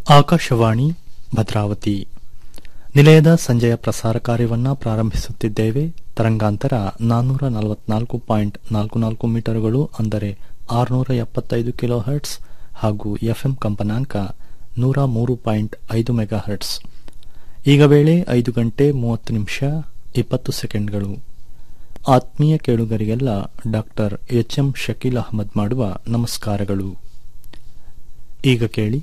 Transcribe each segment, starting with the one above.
ಆಕಾಶವಾಣಿ ಭದ್ರಾವತಿ ನಿಲಯದ ಸಂಜೆಯ ಪ್ರಸಾರ ಕಾರ್ಯವನ್ನ ಪ್ರಾರಂಭಿಸುತ್ತಿದ್ದೇವೆ ತರಂಗಾಂತರ ನಾನ್ನೂರ ನಲವತ್ನಾಲ್ಕು ಪಾಯಿಂಟ್ ನಾಲ್ಕು ನಾಲ್ಕು ಮೀಟರ್ಗಳು ಅಂದರೆ ಆರುನೂರ ಎಪ್ಪತ್ತೈದು ಕಿಲೋ ಹರ್ಟ್ಸ್ ಹಾಗೂ ಎಫ್ಎಂ ಕಂಪನಾಂಕ ನೂರ ಮೂರು ಪಾಯಿಂಟ್ ಐದು ಮೆಗಾ ಹರ್ಟ್ಸ್ ಈಗ ವೇಳೆ ಐದು ಗಂಟೆ ಮೂವತ್ತು ನಿಮಿಷ ಇಪ್ಪತ್ತು ಸೆಕೆಂಡ್ಗಳು ಆತ್ಮೀಯ ಕೇಳುಗರಿಗೆಲ್ಲ doctor H M Shakeel Ahmad ಮಾಡುವ ನಮಸ್ಕಾರಗಳು ಈಗ ಕೇಳಿ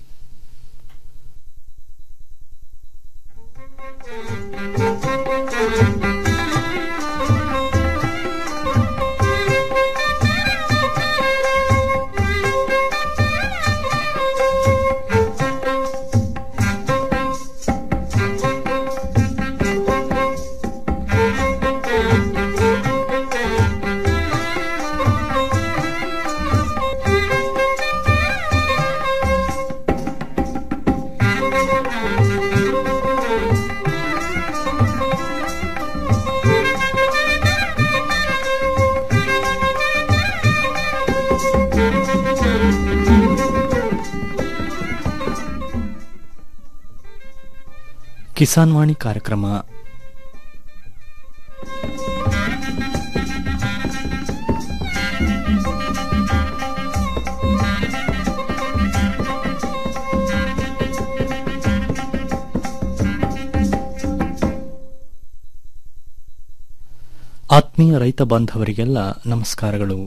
ಕಿಸಾನ್ ವಾಣಿ ಕಾರ್ಯಕ್ರಮ ಆತ್ಮೀಯ ರೈತ ಬಾಂಧವರಿಗೆಲ್ಲ ನಮಸ್ಕಾರಗಳು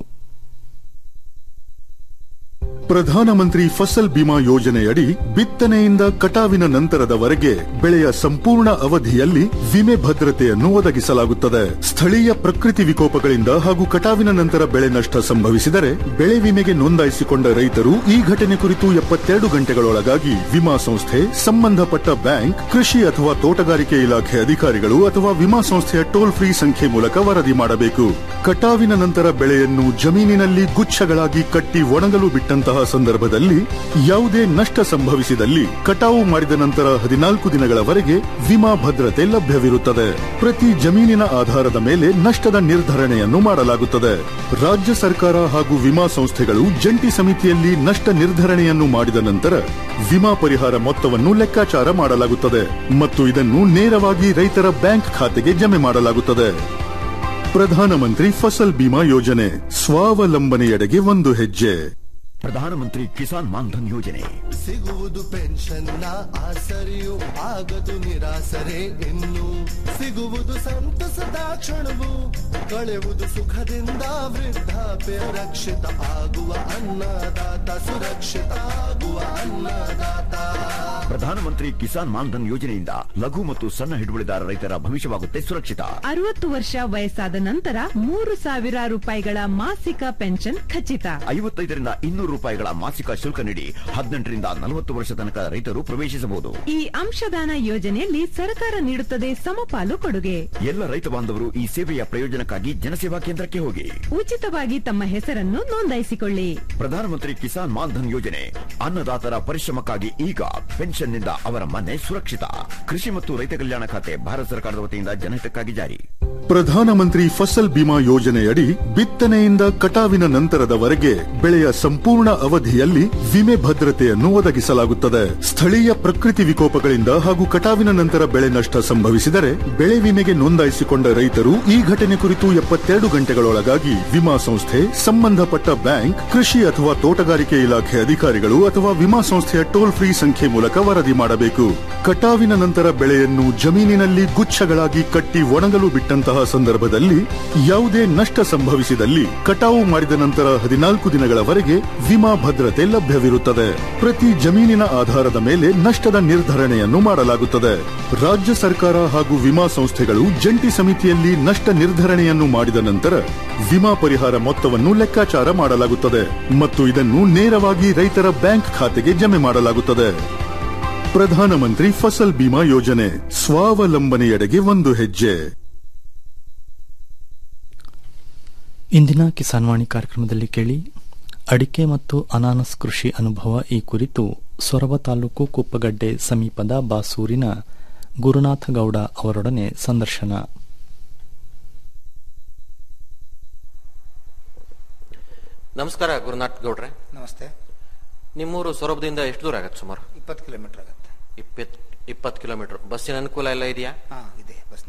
ಪ್ರಧಾನಮಂತ್ರಿ ಫಸಲ್ ಬಿಮಾ ಯೋಜನೆಯಡಿ ಬಿತ್ತನೆಯಿಂದ ಕಟಾವಿನ ನಂತರದವರೆಗೆ ಬೆಳೆಯ ಸಂಪೂರ್ಣ ಅವಧಿಯಲ್ಲಿ ವಿಮೆ ಭದ್ರತೆಯನ್ನು ಒದಗಿಸಲಾಗುತ್ತದೆ ಸ್ಥಳೀಯ ಪ್ರಕೃತಿ ವಿಕೋಪಗಳಿಂದ ಹಾಗೂ ಕಟಾವಿನ ನಂತರ ಬೆಳೆ ನಷ್ಟ ಸಂಭವಿಸಿದರೆ ಬೆಳೆ ವಿಮೆಗೆ ನೋಂದಾಯಿಸಿಕೊಂಡ ರೈತರು ಈ ಘಟನೆ ಕುರಿತು ಎಪ್ಪತ್ತೆರಡು ಗಂಟೆಗಳೊಳಗಾಗಿ ವಿಮಾ ಸಂಸ್ಥೆ ಸಂಬಂಧಪಟ್ಟ ಬ್ಯಾಂಕ್ ಕೃಷಿ ಅಥವಾ ತೋಟಗಾರಿಕೆ ಇಲಾಖೆ ಅಧಿಕಾರಿಗಳು ಅಥವಾ ವಿಮಾ ಸಂಸ್ಥೆಯ ಟೋಲ್ ಫ್ರೀ ಸಂಖ್ಯೆ ಮೂಲಕ ವರದಿ ಮಾಡಬೇಕು ಕಟಾವಿನ ನಂತರ ಬೆಳೆಯನ್ನು ಜಮೀನಿನಲ್ಲಿ ಗುಚ್ಛಗಳಾಗಿ ಕಟ್ಟಿ ಒಣಗಲು ಬಿಟ್ಟಂತಹ ಸಂದರ್ಭದಲ್ಲಿ ಯಾವುದೇ ನಷ್ಟ ಸಂಭವಿಸಿದಲ್ಲಿ ಕಟಾವು ಮಾಡಿದ ನಂತರ ಹದಿನಾಲ್ಕು ದಿನಗಳವರೆಗೆ ವಿಮಾ ಭದ್ರತೆ ಲಭ್ಯವಿರುತ್ತದೆ ಪ್ರತಿ ಜಮೀನಿನ ಆಧಾರದ ಮೇಲೆ ನಷ್ಟದ ನಿರ್ಧರಣೆಯನ್ನು ಮಾಡಲಾಗುತ್ತದೆ ರಾಜ್ಯ ಸರ್ಕಾರ ಹಾಗೂ ವಿಮಾ ಸಂಸ್ಥೆಗಳು ಜಂಟಿ ಸಮಿತಿಯಲ್ಲಿ ನಷ್ಟ ನಿರ್ಧರಣೆಯನ್ನು ಮಾಡಿದ ನಂತರ ವಿಮಾ ಪರಿಹಾರ ಮೊತ್ತವನ್ನು ಲೆಕ್ಕಾಚಾರ ಮಾಡಲಾಗುತ್ತದೆ ಮತ್ತು ಇದನ್ನು ನೇರವಾಗಿ ರೈತರ ಬ್ಯಾಂಕ್ ಖಾತೆಗೆ ಜಮೆ ಮಾಡಲಾಗುತ್ತದೆ ಪ್ರಧಾನಮಂತ್ರಿ ಫಸಲ್ ಬಿಮಾ ಯೋಜನೆ ಸ್ವಾವಲಂಬನೆಯೆಡೆಗೆ ಒಂದು ಹೆಜ್ಜೆ ಪ್ರಧಾನಮಂತ್ರಿ ಕಿಸಾನ್ ಮಾನ್ಧನ್ ಯೋಜನೆ ಸಿಗುವುದು ಪೆನ್ಷನ್ನ ಆಸರೆಯು ಆಗದು ನಿರಾಸರೆ ಇನ್ನು ಸಿಗುವುದು ಸಂತಸದ ಕ್ಷಣವು ಕಳೆಯುವುದು ಸುಖದಿಂದ ವೃದ್ಧಾಪ್ಯ ರಕ್ಷಿತ ಆಗುವ ಅನ್ನದಾತ ಸುರಕ್ಷಿತ ಆಗುವ ಅನ್ನದಾತ ಪ್ರಧಾನಮಂತ್ರಿ ಕಿಸಾನ್ ಮಾನ್ಧನ್ ಯೋಜನೆಯಿಂದ ಲಘು ಮತ್ತು ಸಣ್ಣ ಹಿಡುವಳಿದಾರ ರೈತರ ಭವಿಷ್ಯವಾಗುತ್ತೆ ಸುರಕ್ಷಿತ ಅರವತ್ತು ವರ್ಷ ವಯಸ್ಸಾದ ನಂತರ ಮೂರು ಸಾವಿರ ರೂಪಾಯಿಗಳ ಮಾಸಿಕ ಪೆನ್ಷನ್ ಖಚಿತ ಐವತ್ತೈದರಿಂದ ಇನ್ನೂರು ರೂಪಾಯಿಗಳ ಮಾಸಿಕ ಶುಲ್ಕ ನೀಡಿ ಹದಿನೆಂಟರಿಂದ ನಲವತ್ತು ವರ್ಷ ತನಕ ರೈತರು ಪ್ರವೇಶಿಸಬಹುದು ಈ ಅಂಶದಾನ ಯೋಜನೆಯಲ್ಲಿ ಸರ್ಕಾರ ನೀಡುತ್ತದೆ ಸಮಪಾಲು ಕೊಡುಗೆ ಎಲ್ಲ ರೈತ ಬಾಂಧವರು ಈ ಸೇವೆಯ ಪ್ರಯೋಜನಕ್ಕಾಗಿ ಜನಸೇವಾ ಕೇಂದ್ರಕ್ಕೆ ಹೋಗಿ ಉಚಿತವಾಗಿ ತಮ್ಮ ಹೆಸರನ್ನು ನೋಂದಾಯಿಸಿಕೊಳ್ಳಿ ಪ್ರಧಾನಮಂತ್ರಿ ಕಿಸಾನ್ ಮಾನ್ಧನ್ ಯೋಜನೆ ಅನ್ನದಾತರ ಪರಿಶ್ರಮಕ್ಕಾಗಿ ಈಗ ಪೆನ್ಷನ್ನಿಂದ ಅವರ ಮನೆ ಸುರಕ್ಷಿತ ಕೃಷಿ ಮತ್ತು ರೈತ ಕಲ್ಯಾಣ ಖಾತೆ ಭಾರತ ಸರ್ಕಾರದ ವತಿಯಿಂದ ಜನಹಿತಕ್ಕಾಗಿ ಜಾರಿ ಪ್ರಧಾನಮಂತ್ರಿ ಫಸಲ್ ಬಿಮಾ ಯೋಜನೆಯಡಿ ಬಿತ್ತನೆಯಿಂದ ಕಟಾವಿನ ನಂತರದವರೆಗೆ ಬೆಳೆಯ ಸಂಪೂರ್ಣ ಅವಧಿಯಲ್ಲಿ ವಿಮೆ ಭದ್ರತೆಯನ್ನು ಒದಗಿಸಲಾಗುತ್ತದೆ ಸ್ಥಳೀಯ ಪ್ರಕೃತಿ ವಿಕೋಪಗಳಿಂದ ಹಾಗೂ ಕಟಾವಿನ ನಂತರ ಬೆಳೆ ನಷ್ಟ ಸಂಭವಿಸಿದರೆ ಬೆಳೆ ವಿಮೆಗೆ ನೋಂದಾಯಿಸಿಕೊಂಡ ರೈತರು ಈ ಘಟನೆ ಕುರಿತು ಎಪ್ಪತ್ತೆರಡು ಗಂಟೆಗಳೊಳಗಾಗಿ ವಿಮಾ ಸಂಸ್ಥೆ ಸಂಬಂಧಪಟ್ಟ ಬ್ಯಾಂಕ್ ಕೃಷಿ ಅಥವಾ ತೋಟಗಾರಿಕೆ ಇಲಾಖೆ ಅಧಿಕಾರಿಗಳು ಅಥವಾ ವಿಮಾ ಸಂಸ್ಥೆಯ ಟೋಲ್ ಫ್ರೀ ಸಂಖ್ಯೆ ಮೂಲಕ ವರದಿ ಮಾಡಬೇಕು ಕಟಾವಿನ ನಂತರ ಬೆಳೆಯನ್ನು ಜಮೀನಿನಲ್ಲಿ ಗುಚ್ಛಗಳಾಗಿ ಕಟ್ಟಿ ಒಣಗಲು ಬಿಟ್ಟಂತಹ ಸಂದರ್ಭದಲ್ಲಿ ಯಾವುದೇ ನಷ್ಟ ಸಂಭವಿಸಿದಲ್ಲಿ ಕಟಾವು ಮಾಡಿದ ನಂತರ ಹದಿನಾಲ್ಕು ದಿನಗಳವರೆಗೆ ವಿಮಾ ಭದ್ರತೆ ಲಭ್ಯವಿರುತ್ತದೆ ಪ್ರತಿ ಜಮೀನಿನ ಆಧಾರದ ಮೇಲೆ ನಷ್ಟದ ನಿರ್ಧರಣೆಯನ್ನು ಮಾಡಲಾಗುತ್ತದೆ ರಾಜ್ಯ ಸರ್ಕಾರ ಹಾಗೂ ವಿಮಾ ಸಂಸ್ಥೆಗಳು ಜಂಟಿ ಸಮಿತಿಯಲ್ಲಿ ನಷ್ಟ ನಿರ್ಧರಣೆಯನ್ನು ಮಾಡಿದ ನಂತರ ವಿಮಾ ಪರಿಹಾರ ಮೊತ್ತವನ್ನು ಲೆಕ್ಕಾಚಾರ ಮಾಡಲಾಗುತ್ತದೆ ಮತ್ತು ಇದನ್ನು ನೇರವಾಗಿ ರೈತರ ಬ್ಯಾಂಕ್ ಖಾತೆಗೆ ಜಮೆ ಮಾಡಲಾಗುತ್ತದೆ ಪ್ರಧಾನಮಂತ್ರಿ ಫಸಲ್ ಬಿಮಾ ಯೋಜನೆ ಸ್ವಾವಲಂಬನೆಯೆಡೆಗೆ ಒಂದು ಹೆಜ್ಜೆ ಇಂದಿನ ಕಿಸಾನ್ ವಾಣಿ ಕಾರ್ಯಕ್ರಮದಲ್ಲಿ ಕೇಳಿ ಅಡಿಕೆ ಮತ್ತು ಅನಾನಸ್ ಕೃಷಿ ಅನುಭವ ಈ ಕುರಿತು ಸೊರಬ ತಾಲೂಕು ಕುಪ್ಪಗಡ್ಡೆ ಸಮೀಪದ ಬಾಸೂರಿನ ಗುರುನಾಥ ಗೌಡ ಅವರೊಡನೆ ಸಂದರ್ಶನ ನಮಸ್ಕಾರ ಗುರುನಾಥ್ ಗೌಡ್ರೆ ನಮಸ್ತೆ ನಿಮ್ಮೂರು ಸೊರಬದಿಂದ ಎಷ್ಟು ದೂರ ಆಗತ್ತೆ ಸುಮಾರು ಇಪ್ಪತ್ತು ಕಿಲೋಮೀಟರ್ ಆಗುತ್ತೆ ಇಪ್ಪತ್ ಇಪ್ಪತ್ತು ಕಿಲೋಮೀಟರ್ ಬಸ್ಸಿನ ಅನುಕೂಲ ಎಲ್ಲ ಇದೆಯಾ ಹಾ ಇದೆ ಬಸ್ನ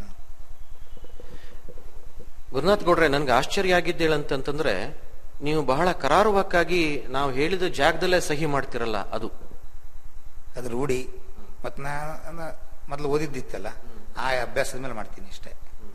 ಗುರುನಾಥ್ ಗೌಡ್ರೆ ನನ್ಗೆ ಆಶ್ಚರ್ಯ ಆಗಿದ್ದೇಳಂತಂತಂದ್ರೆ ನೀವು ಬಹಳ ಕರಾರುವಕ್ಕಾಗಿ ನಾವು ಹೇಳಿದ ಜಾಗದಲ್ಲೇ ಸಹಿ ಮಾಡ್ತಿರಲ್ಲ ಅದು ಅದು ರೂಢಿ ಮತ್ತು ನಾನು ಮೊದಲು ಓದಿದ್ದಿತ್ತಲ್ಲ ಆ ಅಭ್ಯಾಸದ ಮೇಲೆ ಮಾಡ್ತೀನಿ ಅಷ್ಟೇ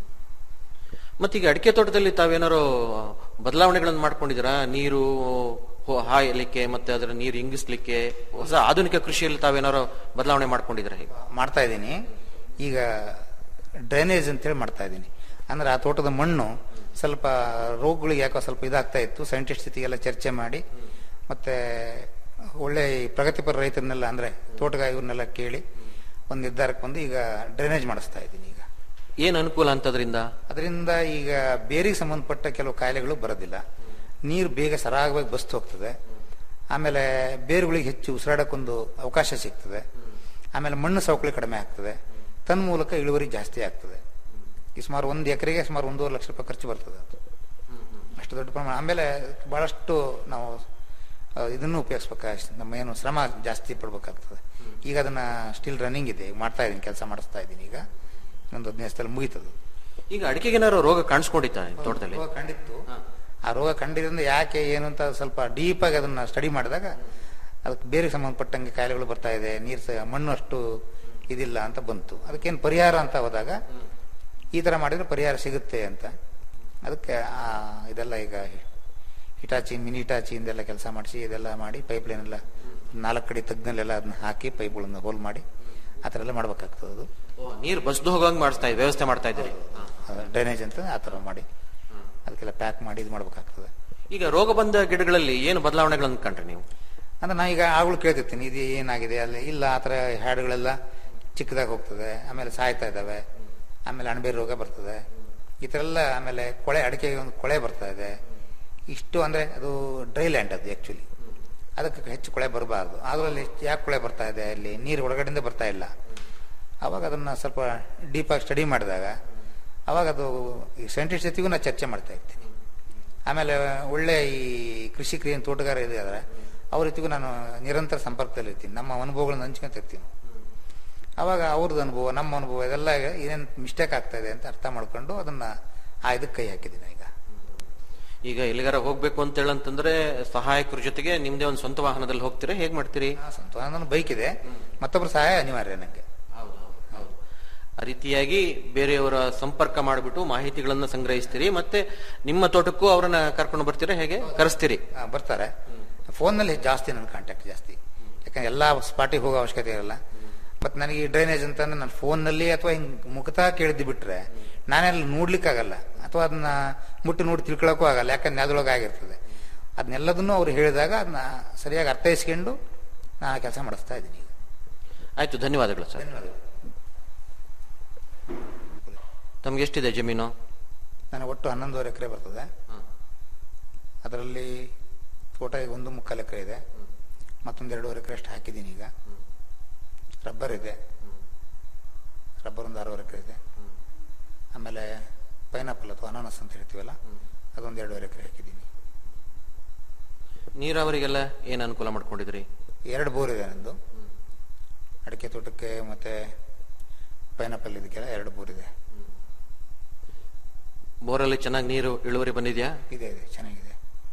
ಮತ್ತೀಗ ಅಡಿಕೆ ತೋಟದಲ್ಲಿ ತಾವೇನಾರು ಬದಲಾವಣೆಗಳನ್ನು ಮಾಡ್ಕೊಂಡಿದ್ದೀರಾ ನೀರು ಹೊ- ಹಾಯಲಿಕ್ಕೆ ಮತ್ತೆ ಅದರ ನೀರು ಇಂಗಿಸ್ಲಿಕ್ಕೆ ಹೊಸ ಆಧುನಿಕ ಕೃಷಿಯಲ್ಲಿ ತಾವೇನಾರು ಬದಲಾವಣೆ ಮಾಡ್ಕೊಂಡಿದ್ದೀರಾ ಈಗ ಮಾಡ್ತಾ ಇದ್ದೀನಿ ಈಗ ಡ್ರೈನೇಜ್ ಅಂತೇಳಿ ಮಾಡ್ತಾ ಇದ್ದೀನಿ ಅಂದ್ರೆ ಆ ತೋಟದ ಮಣ್ಣು ಸ್ವಲ್ಪ ರೋಗಗಳಿಗೆ ಯಾಕೋ ಸ್ವಲ್ಪ ಇದಾಗ್ತಾ ಇತ್ತು ಸೈಂಟಿಸ್ಟ್ ಜೊತೆಗೆಲ್ಲ ಚರ್ಚೆ ಮಾಡಿ ಮತ್ತೆ ಒಳ್ಳೆ ಈ ಪ್ರಗತಿಪರ ರೈತರನ್ನೆಲ್ಲ ಅಂದ್ರೆ ತೋಟಗಾರ ಇವ್ರನ್ನೆಲ್ಲ ಕೇಳಿ ಒಂದು ನಿರ್ಧಾರಕ್ಕೆ ಬಂದು ಈಗ ಡ್ರೈನೇಜ್ ಮಾಡಿಸ್ತಾ ಇದ್ದೀನಿ ಈಗ ಏನ್ ಅನುಕೂಲ ಅಂತದ್ರಿಂದ ಅದರಿಂದ ಈಗ ಬೇರಿಗೆ ಸಂಬಂಧಪಟ್ಟ ಕೆಲವು ಕಾಯಿಲೆಗಳು ಬರೋದಿಲ್ಲ ನೀರು ಬೇಗ ಸರಾಗವಾಗಿ ಬಸ್ತು ಹೋಗ್ತದೆ ಆಮೇಲೆ ಬೇರುಗಳಿಗೆ ಹೆಚ್ಚು ಉಸಿರಾಡಕ್ಕೊಂದು ಅವಕಾಶ ಸಿಗ್ತದೆ ಆಮೇಲೆ ಮಣ್ಣು ಸವಕಳಿ ಕಡಿಮೆ ಆಗ್ತದೆ ತನ್ನ ಮೂಲಕ ಇಳುವರಿ ಜಾಸ್ತಿ ಆಗ್ತದೆ ಈ ಸುಮಾರು ಒಂದು ಎಕರೆಗೆ ಸುಮಾರು ಒಂದೂವರೆ ಲಕ್ಷ ರೂಪಾಯಿ ಖರ್ಚು ಬರ್ತದೆ ಅದು ಅಷ್ಟು ದೊಡ್ಡ ಪ್ರಮಾಣ ಆಮೇಲೆ ಬಹಳಷ್ಟು ನಾವು ಆ, ಇದನ್ನು ಉಪಯೋಗಿಸ್ಬೇಕಾಗ ನಮ್ಮ ಏನು ಶ್ರಮ ಜಾಸ್ತಿ ಪಡ್ಬೇಕಾಗ್ತದೆ ಈಗ ಅದನ್ನ ಸ್ಟಿಲ್ ರನ್ನಿಂಗ್ ಇದೆ ಮಾಡ್ತಾ ಇದ್ದೀನಿ ಕೆಲಸ ಮಾಡಿಸ್ತಾ ಇದ್ದೀನಿ ಈಗ ಇನ್ನೊಂದು ಹದಿನೈದು ದಿವಸದಲ್ಲಿ ಮುಗೀತದು ಈಗ ಅಡಿಕೆಗೇನಾರು ರೋಗ ಕಾಣಿಸ್ಕೊಂಡಿತ್ತ ತೋಟದಲ್ಲಿ ರೋಗ ಕಂಡಿತ್ತು ಆ ರೋಗ ಕಂಡಿದ್ರಿಂದ ಯಾಕೆ ಏನು ಅಂತ ಸ್ವಲ್ಪ ಡೀಪ್ ಆಗಿ ಅದನ್ನ ಸ್ಟಡಿ ಮಾಡಿದಾಗ ಅದಕ್ಕೆ ಬೇರೆ ಸಂಬಂಧಪಟ್ಟಂಗೆ ಕಾಯಿಲೆಗಳು ಬರ್ತಾ ಇದೆ ನೀರು ಸಹ ಮಣ್ಣು ಅಷ್ಟು ಇದಿಲ್ಲ ಅಂತ ಬಂತು ಅದಕ್ಕೇನು ಪರಿಹಾರ ಅಂತ ಹೋದಾಗ ಈ ತರ ಮಾಡಿದ್ರೆ ಪರಿಹಾರ ಸಿಗುತ್ತೆ ಅಂತ ಅದಕ್ಕೆ ಆ ಇದೆಲ್ಲ ಈಗ ಹಿಟಾಚಿ ಮಿನಿ ಹಿಟಾಚಿ ಇಂದೆಲ್ಲ ಕೆಲಸ ಮಾಡಿಸಿ ಇದೆಲ್ಲ ಮಾಡಿ ಪೈಪ್ ಲೈನ್ ಎಲ್ಲ ನಾಲ್ಕು ಕಡೆ ತಗ್ನಲ್ಲೆಲ್ಲ ಅದನ್ನ ಹಾಕಿ ಪೈಪ್ಗಳನ್ನ ಹೋಲ್ ಮಾಡಿ ಆ ಥರ ಎಲ್ಲ ಮಾಡ್ಬೇಕಾಗ್ತದೆ ಅದು ನೀರು ಬಸ್ದು ಹೋಗಂಗ್ ಮಾಡಿಸ್ತಾ ಇದ್ದೀವಿ ವ್ಯವಸ್ಥೆ ಮಾಡ್ತಾ ಇದ್ದೀರಿ ಡ್ರೈನೇಜ್ ಅಂತ ಆ ಥರ ಮಾಡಿ ಅದಕ್ಕೆಲ್ಲ ಪ್ಯಾಕ್ ಮಾಡಿ ಇದು ಮಾಡ್ಬೇಕಾಗ್ತದೆ ಈಗ ರೋಗ ಬಂದ ಗಿಡಗಳಲ್ಲಿ ಏನು ಬದಲಾವಣೆಗಳನ್ನು ಕಂಡ್ರಿ ನೀವು ಅಂದ್ರೆ ನಾ ಈಗ ಆಗಳು ಕೇಳ್ತಿರ್ತೀನಿ ಇದು ಏನಾಗಿದೆ ಅಲ್ಲಿ ಇಲ್ಲ ಆ ಥರ ಹ್ಯಾಡ್ಗಳೆಲ್ಲ ಚಿಕ್ಕದಾಗಿ ಹೋಗ್ತದೆ ಆಮೇಲೆ ಸಾಯ್ತಾ ಇದ್ದಾವೆ ಆಮೇಲೆ ಅಣಬೆ ರೋಗ ಬರ್ತದೆ ಈ ಥರ ಎಲ್ಲ ಆಮೇಲೆ ಕೊಳೆ ಅಡಿಕೆಗೆ ಒಂದು ಕೊಳೆ ಬರ್ತಾ ಇದೆ ಇಷ್ಟು ಅಂದ್ರೆ ಅದು ಡ್ರೈ ಲ್ಯಾಂಡ್ ಅದು ಆ್ಯಕ್ಚುಲಿ ಅದಕ್ಕೆ ಹೆಚ್ಚು ಕೊಳೆ ಬರಬಾರ್ದು ಅದರಲ್ಲಿ ಯಾಕೆ ಕೊಳೆ ಬರ್ತಾ ಇದೆ ಅಲ್ಲಿ ನೀರು ಒಳಗಡೆಯಿಂದ ಬರ್ತಾ ಇಲ್ಲ ಅವಾಗ ಅದನ್ನ ಸ್ವಲ್ಪ ಡೀಪಾಗಿ ಸ್ಟಡಿ ಮಾಡಿದಾಗ ಅವಾಗ ಅದು ಈ ಸೈಂಟಿಸ್ಟ್ ಜೊತೆಗೂ ನಾನು ಚರ್ಚೆ ಮಾಡ್ತಾ ಇರ್ತೀನಿ ಆಮೇಲೆ ಒಳ್ಳೆ ಈ ಕೃಷಿಕರು ಏನು ತೋಟಗಾರ ಇದ್ದಾರೆ ಅವ್ರ ಜೊತೆಗೂ ನಾನು ನಿರಂತರ ಸಂಪರ್ಕದಲ್ಲಿ ಇರ್ತೀನಿ ನಮ್ಮ ಅನುಭವಗಳನ್ನ ಹಂಚ್ಕೊಂತ ಇರ್ತೀನಿ ಅವಾಗ ಅವ್ರದ್ದು ಅನುಭವ ನಮ್ಮ ಅನುಭವ ಇದೆಲ್ಲ ಏನೇನು ಮಿಸ್ಟೇಕ್ ಆಗ್ತಾ ಇದೆ ಅಂತ ಅರ್ಥ ಮಾಡ್ಕೊಂಡು ಅದನ್ನ ಆ ಇದಕ್ಕೆ ಕೈ ಹಾಕಿದ್ದೀನಿ ಈಗ ಈಗ ಎಲ್ಲಿಗಾರ ಹೋಗ್ಬೇಕು ಅಂತ ಹೇಳಂತಂದ್ರೆ ಸಹಾಯಕರ ಜೊತೆಗೆ ನಿಮ್ದೇ ಒಂದು ಸ್ವಂತ ವಾಹನದಲ್ಲಿ ಹೋಗ್ತೀರಾ ಹೇಗ್ ಮಾಡ್ತೀರಿ ಸ್ವಂತ ನನ್ನ ಬೈಕ್ ಇದೆ ಮತ್ತೊಬ್ಬರ ಸಹಾಯ ಅನಿವಾರ್ಯ ನನಗೆ ಆ ರೀತಿಯಾಗಿ ಬೇರೆಯವರ ಸಂಪರ್ಕ ಮಾಡಿಬಿಟ್ಟು ಮಾಹಿತಿಗಳನ್ನ ಸಂಗ್ರಹಿಸ್ತೀರಿ ಮತ್ತೆ ನಿಮ್ಮ ತೋಟಕ್ಕೂ ಅವರನ್ನ ಕರ್ಕೊಂಡು ಬರ್ತೀರಾ ಹೇಗೆ ಕರೆಸ್ತೀರಿ ಆ, ಬರ್ತಾರೆ ಫೋನ್ನಲ್ಲಿ ಜಾಸ್ತಿ ನನ್ನ ಕಾಂಟ್ಯಾಕ್ಟ್ ಜಾಸ್ತಿ ಯಾಕಂದ್ರೆ ಎಲ್ಲ ಸ್ಪಾಟಿಗೆ ಹೋಗೋ ಅವಶ್ಯಕತೆ ಇರಲ್ಲ ಮತ್ತು ನನಗೆ ಈ ಡ್ರೈನೇಜ್ ಅಂತಂದ್ರೆ ನಾನು ಫೋನ್ನಲ್ಲಿ ಅಥವಾ ಹಿಂಗೆ ಮುಖತಃ ಕೇಳಿದ್ದು ಬಿಟ್ರೆ ನಾನೆಲ್ಲ ನೋಡ್ಲಿಕ್ಕಾಗಲ್ಲ ಅಥವಾ ಅದನ್ನ ಮುಟ್ಟಿ ನೋಡಿ ತಿಳ್ಕೊಳಕ್ಕೂ ಆಗಲ್ಲ ಯಾಕಂದ್ರೆ ಅದ್ರೊಳಗೆ ಆಗಿರ್ತದೆ ಅದನ್ನೆಲ್ಲದನ್ನು ಅವ್ರು ಹೇಳಿದಾಗ ಅದನ್ನ ಸರಿಯಾಗಿ ಅರ್ಥೈಸ್ಕೊಂಡು ನಾನು ಕೆಲಸ ಮಾಡಿಸ್ತಾ ಇದ್ದೀನಿ ಆಯ್ತು ಧನ್ಯವಾದಗಳು ಸರ್ ತಮ್ಗೆ ಎಷ್ಟಿದೆ ಜಮೀನು ನನಗೆ ಒಟ್ಟು ಹನ್ನೊಂದುವರೆ ಎಕರೆ ಬರ್ತದೆ ಅದರಲ್ಲಿ ತೋಟ ಈಗ ಒಂದು ಮುಕ್ಕಾಲು ಎಕರೆ ಇದೆ ಮತ್ತೊಂದು ಎರಡೂವರೆ ಎಕರೆ ಅಷ್ಟು ಹಾಕಿದ್ದೀನಿ ಈಗ ರಬ್ಬರ್ ಇದೆ ರಬ್ಬರ್ ಒಂದು ಆರೂವರೆ ಎಕರೆ ಇದೆ ಆಮೇಲೆ ಪೈನಾಪಲ್ ಅಥವಾ ಅನಾನಸ್ ಅಂತ ಹೇಳ್ತೀವಲ್ಲ ಅದೊಂದು ಎರಡೂವರೆ ಎಕರೆ ಹಾಕಿದ್ದೀನಿ ನೀರಾವರಿಗೆಲ್ಲ ಏನ್ ಅನುಕೂಲ ಮಾಡ್ಕೊಂಡಿದ್ರಿ ಎರಡು ಬೋರ್ ಇದೆ ನಂದು ಅಡಿಕೆ ತೋಟಕ್ಕೆ ಮತ್ತೆ ಪೈನಾಪಲ್ ಇದಕ್ಕೆಲ್ಲ ಎರಡು ಬೋರ್ ಇದೆ ಬೋರಲ್ಲಿ ಚೆನ್ನಾಗಿ ನೀರು ಇಳುವರಿ ಬಂದಿದ್ಯಾ ಇದೆ ಇದೆ ಚೆನ್ನಾಗಿದೆ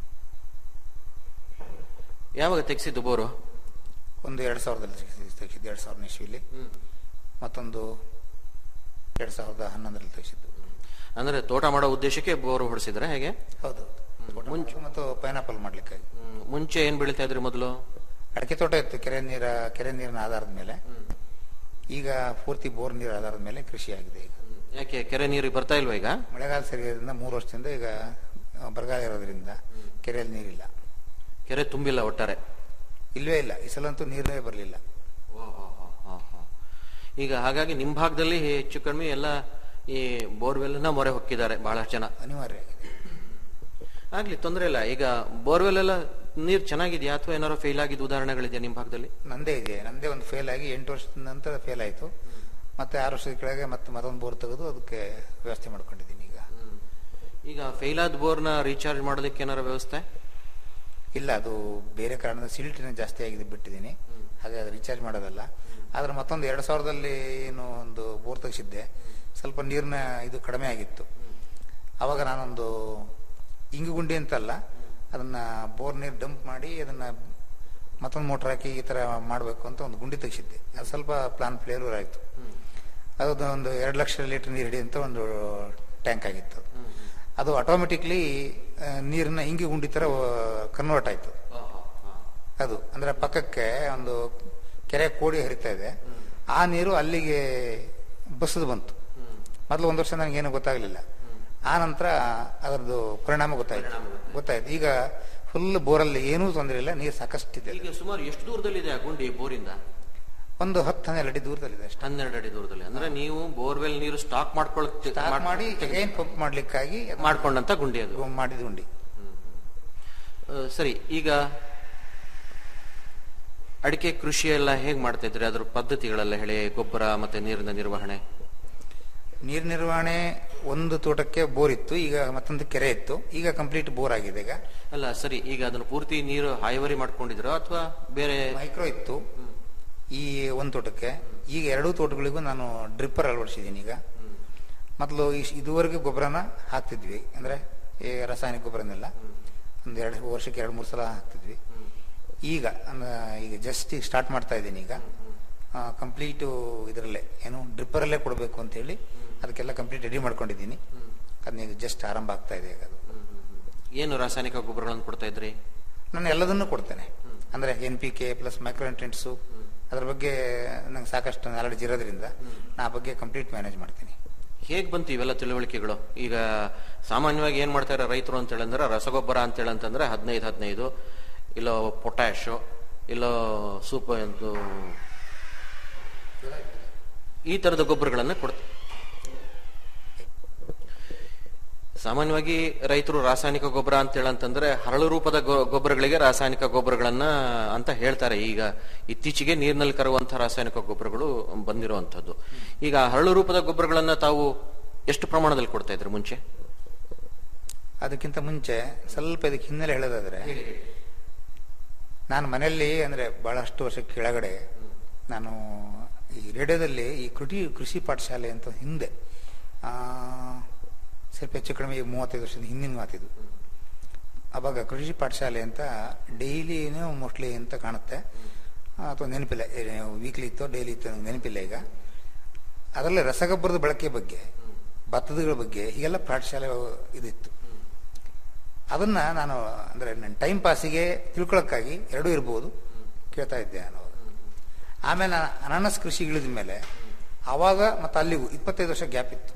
ಯಾವಾಗ ತೆಗ್ಸಿದ್ದು ಬೋರು ಒಂದು ಎರಡು ಸಾವಿರದಲ್ಲಿ ತೆಗ್ಸಿದ್ದು ತೆಗ್ಸಿದ್ದು ಎರಡು ಸಾವಿರದ ಇಸ್ವಿಲಿ ಮತ್ತೊಂದು ಎರಡು ಸಾವಿರದ ಹನ್ನೊಂದರಲ್ಲಿ ತೆಗೆಸಿದ್ದು ಅಂದ್ರೆ ತೋಟ ಮಾಡೋ ಉದ್ದೇಶಕ್ಕೆ ಬೋರ್ ಹೊಡಿಸಿದ್ರ ಹೇಗೆ ಹೌದು ತೋಟ ಮಾಡೋದು ಮತ್ತು ಪೈನಾಪಲ್ ಮಾಡ್ಲಿಕ್ಕೆ ಹ್ಮ್. ಮುಂಚೆ ಏನ್ ಬೆಳಿತಾ ಇದ್ರಿ ಮೊದಲು ಅಡಿಕೆ ತೋಟ ಇತ್ತು ಕೆರೆ ನೀರ ಕೆರೆ ನೀರಿನ ಆಧಾರದ ಮೇಲೆ ಈಗ ಪೂರ್ತಿ ಬೋರ್ ನೀರ ಆಧಾರದ ಮೇಲೆ ಕೃಷಿ ಆಗಿದೆ ಈಗ ಯಾಕೆ ಕೆರೆ ನೀರು ಬರ್ತಾ ಇಲ್ವಾ ಈಗ ಮಳೆಗಾಲ ಸರಿಯಾದ್ರಿಂದ ಮೂರು ವರ್ಷದಿಂದ ಈಗ ಆ, ಬರಗಾಲ ಇರೋದ್ರಿಂದ ಕೆರೆಯಲ್ಲಿ ನೀರಿಲ್ಲ ಕೆರೆ ತುಂಬಿಲ್ಲ ಒಟ್ಟಾರೆ ಇಲ್ವೇ ಇಲ್ಲ ಈ ಸಲ ಅಂತೂ ನೀರೇ ಬರಲಿಲ್ಲ ಈಗ ಹಾಗಾಗಿ ನಿಮ್ ಭಾಗದಲ್ಲಿ ಹೆಚ್ಚು ಕಡಿಮೆ ಎಲ್ಲ ಈ ಬೋರ್ವೆಲ್ ನ ಮೊರೆ ಹೊಕ್ಕಿದ್ದಾರೆ ಬಹಳಷ್ಟು ಜನ ಅನಿವಾರ್ಯ ಆಗಿದೆ ಆಗ್ಲಿ ತೊಂದರೆ ಇಲ್ಲ ಈಗ ಬೋರ್ವೆಲ್ ಎಲ್ಲ ನೀರ್ ಚೆನ್ನಾಗಿದ್ಯಾ ಅಥವಾ ಏನಾದ್ರು ಫೇಲ್ ಆಗಿದ್ದ ಉದಾಹರಣೆಗಳಿದೆಯಾ ನಿಮ್ ಭಾಗದಲ್ಲಿ ನಂದೇ ಇದೆ ನಂದೇ ಒಂದು ಫೇಲ್ ಆಗಿ ಎಂಟು ವರ್ಷದ ನಂತರ ಫೇಲ್ ಆಯಿತು ಮತ್ತೆ ಆರು ವರ್ಷದ ಕೆಳಗೆ ಮತ್ತೆ ಮತ್ತೊಂದು ಬೋರ್ ತೆಗೆದು ಅದಕ್ಕೆ ವ್ಯವಸ್ಥೆ ಮಾಡ್ಕೊಂಡಿದ್ದೀನಿ ಈಗ ಈಗ ಫೇಲ್ ಆದ ಬೋರ್ನ ರೀಚಾರ್ಜ್ ಮಾಡೋದಕ್ಕೆ ಏನಾರ ವ್ಯವಸ್ಥೆ ಇಲ್ಲ ಅದು ಬೇರೆ ಕಾರಣದ ಸಿಲ್ಟಿನ ಜಾಸ್ತಿ ಆಗಿದೆ ಬಿಟ್ಟಿದ್ದೀನಿ ಹಾಗೆ ಅದು ರೀಚಾರ್ಜ್ ಮಾಡೋದಲ್ಲ ಆದ್ರೆ ಮತ್ತೊಂದು ಎರಡು ಸಾವಿರದಲ್ಲಿ ಏನು ಒಂದು ಬೋರ್ ತೆಗೆಸಿದ್ದೆ ಸ್ವಲ್ಪ ನೀರಿನ ಇದು ಕಡಿಮೆ ಆಗಿತ್ತು ಅವಾಗ ನಾನೊಂದು ಇಂಗು ಗುಂಡಿ ಅಂತಲ್ಲ ಅದನ್ನ ಬೋರ್ ನೀರು ಡಂಪ್ ಮಾಡಿ ಅದನ್ನ ಮತ್ತೊಂದು ಮೋಟರ್ ಹಾಕಿ ಈ ತರ ಮಾಡಬೇಕು ಅಂತ ಒಂದು ಗುಂಡಿ ತೆಗೆಸಿದ್ದೆ ಅದು ಸ್ವಲ್ಪ ಪ್ಲಾನ್ ಫೇಲ್ಯೂರ್ ಆಯಿತು ಅದು ಒಂದು ಎರಡು ಲಕ್ಷ ಲೀಟರ್ ನೀರು ಹಿಡಿಯುವಂತ ಒಂದು ಟ್ಯಾಂಕ್ ಆಗಿತ್ತು ಅದು ಆಟೋಮೆಟಿಕ್ಲಿ ನೀರನ್ನ ಇಂಗಿ ಗುಂಡಿ ತರ ಕನ್ವರ್ಟ್ ಆಯ್ತು ಅದು ಅಂದ್ರೆ ಪಕ್ಕಕ್ಕೆ ಒಂದು ಕೆರೆ ಕೋಡಿ ಹರಿತಾ ಇದೆ ಆ ನೀರು ಅಲ್ಲಿಗೆ ಬಸದು ಬಂತು ಮೊದಲು ಒಂದು ವರ್ಷ ನನಗೇನು ಗೊತ್ತಾಗಲಿಲ್ಲ ಆ ನಂತರ ಅದರದ್ದು ಪರಿಣಾಮ ಗೊತ್ತಾಯ್ತು ಗೊತ್ತಾಯ್ತು ಈಗ ಫುಲ್ ಬೋರಲ್ಲಿ ಏನೂ ತೊಂದರೆ ಇಲ್ಲ ನೀರು ಸಾಕಷ್ಟಿದೆ ಈಗ ಸುಮಾರು ಎಷ್ಟು ದೂರದಲ್ಲಿದೆ ಆ ಗುಂಡಿ ಬೋರಿಂದ ಒಂದು ಹತ್ತು ಹನ್ನೆರಡು ಅಡಿ ದೂರದಲ್ಲಿದೆ ಅಷ್ಟೇ ಹನ್ನೆರಡು ಅಡಿ ದೂರದಲ್ಲಿ ಅಂದ್ರೆ ನೀವು ಬೋರ್ವೆಲ್ ನೀರು ಸ್ಟಾಕ್ ಮಾಡ್ಕೊಳಕ್ ಸ್ಟಾರ್ಟ್ ಮಾಡಿ ಅಗೈನ್ ಪಂಪ್ ಮಾಡ್ಲಿಕ್ಕಾಗಿ ಅದು ಮಾಡ್ಕೊಂಡಂತ ಗುಂಡಿ ಅದು ಮಾಡಿದ ಗುಂಡಿ ಆ, ಸರಿ ಈಗ ಅಡಿಕೆ ಕೃಷಿ ಎಲ್ಲ ಹೇಗ್ ಮಾಡ್ತಾ ಇದ್ರಿ ಅದ್ರ ಪದ್ಧತಿಗಳೆಲ್ಲ ಹೇಳಿ ಗೊಬ್ಬರ ಮತ್ತೆ ನೀರಿನ ನಿರ್ವಹಣೆ ನೀರು ನಿರ್ವಹಣೆ ಒಂದು ತೋಟಕ್ಕೆ ಬೋರ್ ಇತ್ತು ಈಗ ಮತ್ತೊಂದು ಕೆರೆ ಇತ್ತು ಈಗ ಕಂಪ್ಲೀಟ್ ಬೋರ್ ಆಗಿದೆ ಈಗ ಅಲ್ಲ ಸರಿ ಈಗ ಅದನ್ನ ಪೂರ್ತಿ ನೀರು ಹಾಯಿವರಿ ಮಾಡ್ಕೊಂಡಿದ್ರು ಅಥವಾ ಬೇರೆ ಮೈಕ್ರೋ ಇತ್ತು ಈ ಒಂದು ತೋಟಕ್ಕೆ ಈಗ ಎರಡೂ ತೋಟಗಳಿಗೂ ನಾನು ಡ್ರಿಪ್ಪರ್ ಅಳವಡಿಸಿದ್ದೀನಿ ಈಗ ಮೊದಲು ಇಶ್- ಇದುವರೆಗೂ ಗೊಬ್ಬರನ ಹಾಕ್ತಿದ್ವಿ ಅಂದ್ರೆ ಈ ರಾಸಾಯನಿಕ ಗೊಬ್ಬರನೆಲ್ಲ ಒಂದು ಎರಡು ವರ್ಷಕ್ಕೆ ಎರಡು ಮೂರು ಸಲ ಹಾಕ್ತಿದ್ವಿ ಈಗ ಅಂದ್ರೆ ಈಗ ಜಸ್ಟ್ ಈಗ ಸ್ಟಾರ್ಟ್ ಮಾಡ್ತಾ ಇದ್ದೀನಿ ಈಗ ಕಂಪ್ಲೀಟು ಇದರಲ್ಲೇ ಏನು ಡ್ರಿಪ್ಪರಲ್ಲೇ ಕೊಡಬೇಕು ಅಂತೇಳಿ ಅದಕ್ಕೆಲ್ಲ ಕಂಪ್ಲೀಟ್ ರೆಡಿ ಮಾಡ್ಕೊಂಡಿದ್ದೀನಿ ಅದನ್ನ ಈಗ ಜಸ್ಟ್ ಆರಂಭ ಆಗ್ತಾ ಇದೆ ಈಗ ಅದು ಏನು ರಾಸಾಯನಿಕ ಗೊಬ್ಬರಗಳನ್ನು ಕೊಡ್ತಾ ಇದ್ರಿ ನಾನು ಎಲ್ಲದನ್ನೂ ಕೊಡ್ತೇನೆ ಅಂದ್ರೆ N P K plus micronutrients ಅದ್ರ ಬಗ್ಗೆ ನಂಗೆ ಸಾಕಷ್ಟು ನಾಲೆಡ್ಜ್ ಇರೋದ್ರಿಂದ ನಾ ಆ ಬಗ್ಗೆ ಕಂಪ್ಲೀಟ್ ಮ್ಯಾನೇಜ್ ಮಾಡ್ತೀನಿ ಹೇಗ್ ಬಂತು ಇವೆಲ್ಲ ತಿಳುವಳಿಕೆಗಳು ಈಗ ಸಾಮಾನ್ಯವಾಗಿ ಏನ್ ಮಾಡ್ತಾರೆ ರೈತರು ಅಂತ ಹೇಳಂದ್ರೆ ರಸಗೊಬ್ಬರ ಅಂತ ಹೇಳಂತಂದ್ರೆ ಹದಿನೈದು ಹದಿನೈದು ಇಲ್ಲೋ ಪೊಟ್ಯಾಶ್ ಇಲ್ಲೋ ಸೂಪ ಇದು ಈ ತರದ ಗೊಬ್ಬರಗಳನ್ನ ಕೊಡ್ತಾರೆ ಸಾಮಾನ್ಯವಾಗಿ ರೈತರು ರಾಸಾಯನಿಕ ಗೊಬ್ಬರ ಅಂತ ಹೇಳಂತಂದ್ರೆ ಹರಳು ರೂಪದ ಗೊ- ಗೊಬ್ಬರಗಳಿಗೆ ರಾಸಾಯನಿಕ ಗೊಬ್ಬರಗಳನ್ನ ಅಂತ ಹೇಳ್ತಾರೆ ಈಗ ಇತ್ತೀಚೆಗೆ ನೀರಿನಲ್ಲಿ ಕರುವಂತಹ ರಾಸಾಯನಿಕ ಗೊಬ್ಬರಗಳು ಬಂದಿರುವಂತದ್ದು ಈಗ ಹರಳು ರೂಪದ ಗೊಬ್ಬರಗಳನ್ನ ತಾವು ಎಷ್ಟು ಪ್ರಮಾಣದಲ್ಲಿ ಕೊಡ್ತಾ ಇದ್ರಿ ಮುಂಚೆ ಅದಕ್ಕಿಂತ ಮುಂಚೆ ಸ್ವಲ್ಪ ಇದಕ್ಕೆ ಹಿನ್ನೆಲೆ ಹೇಳೋದಾದ್ರೆ ನಾನು ಮನೆಯಲ್ಲಿ ಅಂದ್ರೆ ಬಹಳಷ್ಟು ವರ್ಷ ಕೆಳಗಡೆ ನಾನು ಈ ರೇಡಿಯೋದಲ್ಲಿ ಈ ಕೃಷಿ ಕೃಷಿ ಪಾಠಶಾಲೆ ಅಂತ ಹಿಂದೆ ಆ, ಸ್ವಲ್ಪ ಹೆಚ್ಚು ಕಡಿಮೆ ಈ ಮೂವತ್ತೈದು ವರ್ಷದ ಹಿಂದಿನ ಮಾತಿದು ಅವಾಗ ಕೃಷಿ ಪಾಠಶಾಲೆ ಅಂತ ಡೈಲಿನೂ ಮೋಸ್ಟ್ಲಿ ಅಂತ ಕಾಣುತ್ತೆ ಅಥವಾ ನೆನಪಿಲ್ಲ ವೀಕ್ಲಿ ಇತ್ತೋ ಡೈಲಿ ಇತ್ತೋ ನಂಗೆ ನೆನಪಿಲ್ಲ ಈಗ ಅದರಲ್ಲಿ ರಸಗೊಬ್ಬರದ ಬಳಕೆ ಬಗ್ಗೆ ಭತ್ತದಗಳ ಬಗ್ಗೆ ಹೀಗೆಲ್ಲ ಪಾಠಶಾಲೆ ಇದಿತ್ತು ಅದನ್ನ ನಾನು ಅಂದ್ರೆ ನನ್ನ ಟೈಮ್ ಪಾಸಿಗೆ ತಿಳ್ಕೊಳಕ್ಕಾಗಿ ಎರಡೂ ಇರ್ಬೋದು ಕೇಳ್ತಾ ಇದ್ದೆ ನಾನು ಅವಾಗ. ಆಮೇಲೆ ನಾನು ಅನಾನಸ್ ಕೃಷಿ ಇಳಿದ ಮೇಲೆ ಆವಾಗ ಮತ್ತೆ ಅಲ್ಲಿಗೂ ಇಪ್ಪತ್ತೈದು ವರ್ಷ ಗ್ಯಾಪ್ ಇತ್ತು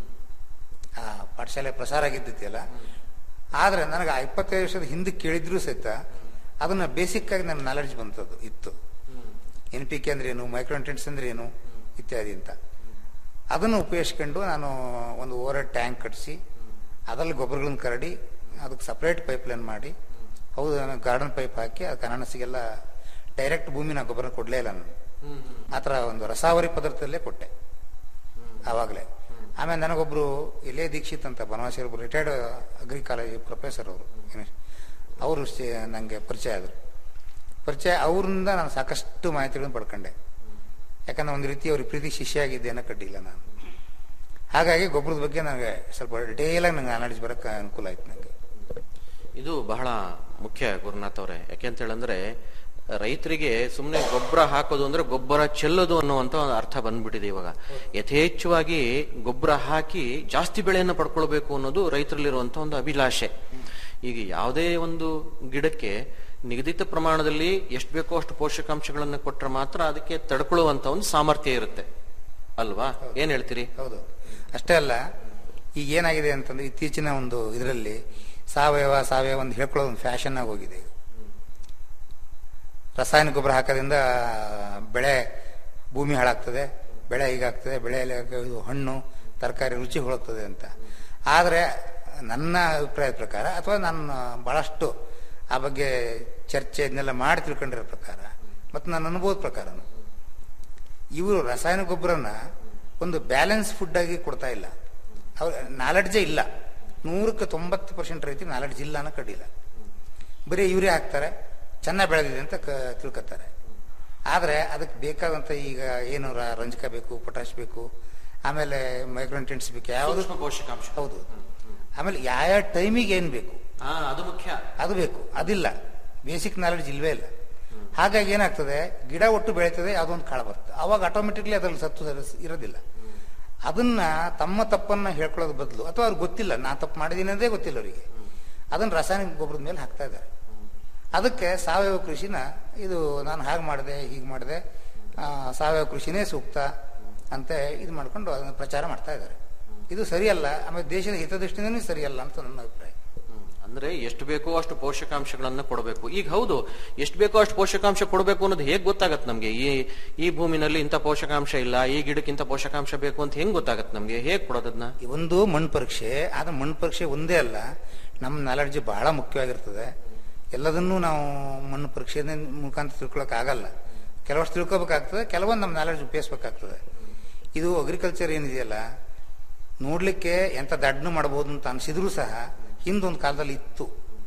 ಆ ಪಾಠಶಾಲೆ ಪ್ರಸಾರ ಆಗಿದ್ದಲ್ಲ ಆದ್ರೆ ನನಗೆ ಆ ಇಪ್ಪತ್ತೈದು ವರ್ಷದ ಹಿಂದೆ ಕೇಳಿದ್ರು ಸಹಿತ ಅದನ್ನ ಬೇಸಿಕ್ ಆಗಿ ನನ್ನ ನಾಲೆಡ್ಜ್ ಬಂತದ್ದು ಇತ್ತು ಎನ್ ಪಿ ಕೆ ಅಂದ್ರೆ ಏನು ಮೈಕ್ರೋಂಟೆಂಟ್ಸ್ ಅಂದ್ರೆ ಏನು ಇತ್ಯಾದಿ ಅಂತ ಅದನ್ನು ಉಪಯೋಗಿಸ್ಕೊಂಡು ನಾನು ಒಂದು ಓವರ್ ಟ್ಯಾಂಕ್ ಕಟ್ಟಿಸಿ ಅದರಲ್ಲಿ ಗೊಬ್ಬರಗಳನ್ನ ಕರಡಿ ಅದಕ್ಕೆ ಸಪ್ರೇಟ್ ಪೈಪ್ ಲೈನ್ ಮಾಡಿ ಹೌದು ನಾನು ಗಾರ್ಡನ್ ಪೈಪ್ ಹಾಕಿ ಅದಕ್ಕೆ ಅನಾನಸಿಗೆಲ್ಲ ಡೈರೆಕ್ಟ್ ಭೂಮಿನ ಗೊಬ್ಬರ ಕೊಡಲೇ ಇಲ್ಲ ನಾನು ಆ ಥರ ಒಂದು ರಸಾವರಿ ಪದಾರ್ಥದಲ್ಲೇ ಕೊಟ್ಟೆ ಆವಾಗಲೇ ಆಮೇಲೆ ನನಗೊಬ್ರು ಇಲ್ಲೇ ದೀಕ್ಷಿತ್ ಅಂತ ಬನವಾಸಿ ಒಬ್ರು ರಿಟೈರ್ಡ್ ಅಗ್ರಿ ಕಾಲೇಜ್ ಪ್ರೊಫೆಸರ್ ಅವರು ಅವರು ನನಗೆ ಪರಿಚಯ ಆದರು ಪರಿಚಯ ಅವರಿಂದ ನಾನು ಸಾಕಷ್ಟು ಮಾಹಿತಿಗಳನ್ನು ಪಡ್ಕೊಂಡೆ ಯಾಕಂದ್ರೆ ಒಂದು ರೀತಿ ಅವ್ರಿಗೆ ಪ್ರೀತಿ ಶಿಷ್ಯ ಆಗಿದ್ದೆ ಅನ್ನೋ ಕಡ್ಡಿಲ್ಲ ನಾನು ಹಾಗಾಗಿ ಗೊಬ್ಬರದ ಬಗ್ಗೆ ನನಗೆ ಸ್ವಲ್ಪ ಡಿಟೇಲ್ ಆಗಿ ನಂಗೆ ನಾಲೆಡ್ಜ್ ಬರೋಕ್ಕೆ ಅನುಕೂಲ ಆಯ್ತು ನನಗೆ ಇದು ಬಹಳ ಮುಖ್ಯ ಗುರುನಾಥ್ ಅವರೇ ಯಾಕೆಂತ ಹೇಳಂದ್ರೆ ರೈತರಿಗೆ ಸುಮ್ಮನೆ ಗೊಬ್ಬರ ಹಾಕೋದು ಅಂದ್ರೆ ಗೊಬ್ಬರ ಚೆಲ್ಲೋದು ಅನ್ನುವಂತ ಒಂದು ಅರ್ಥ ಬಂದ್ಬಿಟ್ಟಿದೆ ಇವಾಗ ಯಥೇಚ್ಛವಾಗಿ ಗೊಬ್ಬರ ಹಾಕಿ ಜಾಸ್ತಿ ಬೆಳೆಯನ್ನು ಪಡ್ಕೊಳ್ಬೇಕು ಅನ್ನೋದು ರೈತರಲ್ಲಿರುವಂತ ಒಂದು ಅಭಿಲಾಷೆ ಈಗ ಯಾವುದೇ ಒಂದು ಗಿಡಕ್ಕೆ ನಿಗದಿತ ಪ್ರಮಾಣದಲ್ಲಿ ಎಷ್ಟು ಬೇಕೋ ಅಷ್ಟು ಪೋಷಕಾಂಶಗಳನ್ನ ಕೊಟ್ರೆ ಮಾತ್ರ ಅದಕ್ಕೆ ತಡ್ಕೊಳ್ಳುವಂತ ಒಂದು ಸಾಮರ್ಥ್ಯ ಇರುತ್ತೆ ಅಲ್ವಾ ಏನ್ ಹೇಳ್ತೀರಿ ಹೌದು ಅಷ್ಟೇ ಅಲ್ಲ ಈಗ ಏನಾಗಿದೆ ಅಂತಂದ್ರೆ ಇತ್ತೀಚಿನ ಒಂದು ಇದರಲ್ಲಿ ಸಾವಯವ ಸಾವಯವ ಅಂತ ಹೇಳ್ಕೊಳ್ಳೋದು ಒಂದು ಫ್ಯಾಷನ್ ಆಗಿ ಹೋಗಿದೆ ಈಗ ರಾಸಾಯನಿಕ ಗೊಬ್ಬರ ಹಾಕೋದ್ರಿಂದ ಬೆಳೆ ಭೂಮಿ ಹಾಳಾಗ್ತದೆ ಬೆಳೆ ಹೀಗಾಗ್ತದೆ ಬೆಳೆಯಲ್ಲಿ ಇದು ಹಣ್ಣು ತರಕಾರಿ ರುಚಿ ಹೊಳುತ್ತದೆ ಅಂತ ಆದರೆ ನನ್ನ ಅಭಿಪ್ರಾಯದ ಪ್ರಕಾರ ಅಥವಾ ನಾನು ಬಹಳಷ್ಟು ಆ ಬಗ್ಗೆ ಚರ್ಚೆ ಇದನ್ನೆಲ್ಲ ಮಾಡಿ ತಿಳ್ಕೊಂಡಿರೋ ಪ್ರಕಾರ ಮತ್ತು ನನ್ನ ಅನುಭವದ ಪ್ರಕಾರನು ಇವರು ರಾಸಾಯನಿಕ ಗೊಬ್ಬರನ ಒಂದು ಬ್ಯಾಲೆನ್ಸ್ ಫುಡ್ ಆಗಿ ಕೊಡ್ತಾ ಇಲ್ಲ ಅವ್ರ ನಾಲೆಡ್ಜೇ ಇಲ್ಲ ನೂರಕ್ಕೆ ತೊಂಬತ್ತು ಪರ್ಸೆಂಟ್ ರೈತರಿಗೆ ನಾಲೆಡ್ಜ್ ಇಲ್ಲ ಅನ್ನೋ ಕಡ್ಡಿಲ್ಲ ಬರೀ ಯೂರಿಯಾ ಹಾಕ್ತಾರೆ ಚೆನ್ನಾಗಿ ಬೆಳೆದಿದೆ ಅಂತ ಕ ತಿಳ್ಕೊತಾರೆ ಆದರೆ ಅದಕ್ಕೆ ಬೇಕಾದಂಥ ಈಗ ಏನು ರ- ರಂಜಕ ಬೇಕು ಪೊಟ್ಯಾಶ್ ಬೇಕು ಆಮೇಲೆ ಮೈಕ್ರೋನ್ಟೆಂಟ್ಸ್ ಬೇಕು ಯಾವುದು ಸೂಕ್ಷ್ಮ ಪೋಷಕಾಂಶ ಹೌದು ಆಮೇಲೆ ಯಾವ ಟೈಮಿಗೆ ಏನು ಬೇಕು ಹಾ ಅದು ಮುಖ್ಯ ಅದು ಬೇಕು ಅದಿಲ್ಲ ಬೇಸಿಕ್ ನಾಲೆಡ್ಜ್ ಇಲ್ವೇ ಇಲ್ಲ ಹಾಗಾಗಿ ಏನಾಗ್ತದೆ ಗಿಡ ಒಟ್ಟು ಬೆಳೀತದೆ ಯಾವುದೋ ಒಂದು ಕಾಳು ಬರುತ್ತೆ ಅವಾಗ ಆಟೋಮೆಟಿಕ್ಲಿ ಅದ್ರಲ್ಲಿ ಸತ್ತು ಸರಿಸ್- ಇರೋದಿಲ್ಲ ಅದನ್ನ ತಮ್ಮ ತಪ್ಪನ್ನ ಹೇಳ್ಕೊಳ್ಳೋದು ಬದಲು ಅಥವಾ ಅವ್ರಿಗೆ ಗೊತ್ತಿಲ್ಲ ನಾ ತಪ್ಪು ಮಾಡಿದ್ದೀನಿ ಅನ್ನೋದೇ ಗೊತ್ತಿಲ್ಲ ಅವರಿಗೆ ಅದನ್ನ ರಾಸಾಯನಿಕ ಗೊಬ್ಬರದ ಮೇಲೆ ಹಾಕ್ತಾ ಇದ್ದಾರೆ ಅದಕ್ಕೆ ಸಾವಯವ ಕೃಷಿನ ಇದು ನಾನು ಹಾಗೆ ಮಾಡಿದೆ ಹೀಗೆ ಮಾಡಿದೆ ಆ, ಸಾವಯವ ಕೃಷಿನೇ ಸೂಕ್ತ ಅಂತ ಇದು ಮಾಡ್ಕೊಂಡು ಅದನ್ನ ಪ್ರಚಾರ ಮಾಡ್ತಾ ಇದ್ದಾರೆ ಇದು ಸರಿಯಲ್ಲ ಆಮೇಲೆ ದೇಶದ ಹಿತದೃಷ್ಟಿನೇ ಸರಿಯಲ್ಲ ಅಂತ ನನ್ನ ಅಭಿಪ್ರಾಯ ಹ್ಮ್. ಅಂದ್ರೆ ಎಷ್ಟು ಬೇಕೋ ಅಷ್ಟು ಪೋಷಕಾಂಶಗಳನ್ನ ಕೊಡಬೇಕು ಈಗ ಹೌದು ಎಷ್ಟು ಬೇಕೋ ಅಷ್ಟು ಪೋಷಕಾಂಶ ಕೊಡಬೇಕು ಅನ್ನೋದು ಹೇಗ್ ಗೊತ್ತಾಗತ್ತೆ ನಮ್ಗೆ ಈ ಈ ಭೂಮಿನಲ್ಲಿ ಇಂಥ ಪೋಷಕಾಂಶ ಇಲ್ಲ ಈ ಗಿಡಕ್ಕೆ ಇಂಥ ಪೋಷಕಾಂಶ ಬೇಕು ಅಂತ ಹೆಂಗ್ ಗೊತ್ತಾಗತ್ತೆ ನಮ್ಗೆ ಹೇಗ್ ಕೊಡೋದನ್ನ ಈ ಒಂದು ಮಣ್ಣು ಪರೀಕ್ಷೆ ಆದ್ರೆ ಮಣ್ಣು ಪರೀಕ್ಷೆ ಒಂದೇ ಅಲ್ಲ ನಮ್ಮ ನಾಲೆಡ್ಜ್ ಬಹಳ ಮುಖ್ಯವಾಗಿರ್ತದೆ ಎಲ್ಲದನ್ನೂ ನಾವು ಮಣ್ಣು ಪರೀಕ್ಷೆ ಮುಖಾಂತರ ತಿಳ್ಕೊಳಕ್ ಆಗಲ್ಲ ಕೆಲವಷ್ಟು ತಿಳ್ಕೊಬೇಕಾಗ್ತದೆ ಕೆಲವೊಂದು ನಮ್ಮ ನಾಲೆಡ್ಜ್ ಉಪಯೋಗಿಸ್ಬೇಕಾಗ್ತದೆ ಇದು ಅಗ್ರಿಕಲ್ಚರ್ ಏನಿದೆಯಲ್ಲ ನೋಡ್ಲಿಕ್ಕೆ ಎಂತ ದಡ್ಡನು ಮಾಡಬಹುದು ಅಂತ ಅನ್ಸಿದ್ರು ಸಹ ಹಿಂದೊಂದು ಕಾಲದಲ್ಲಿ ಇತ್ತು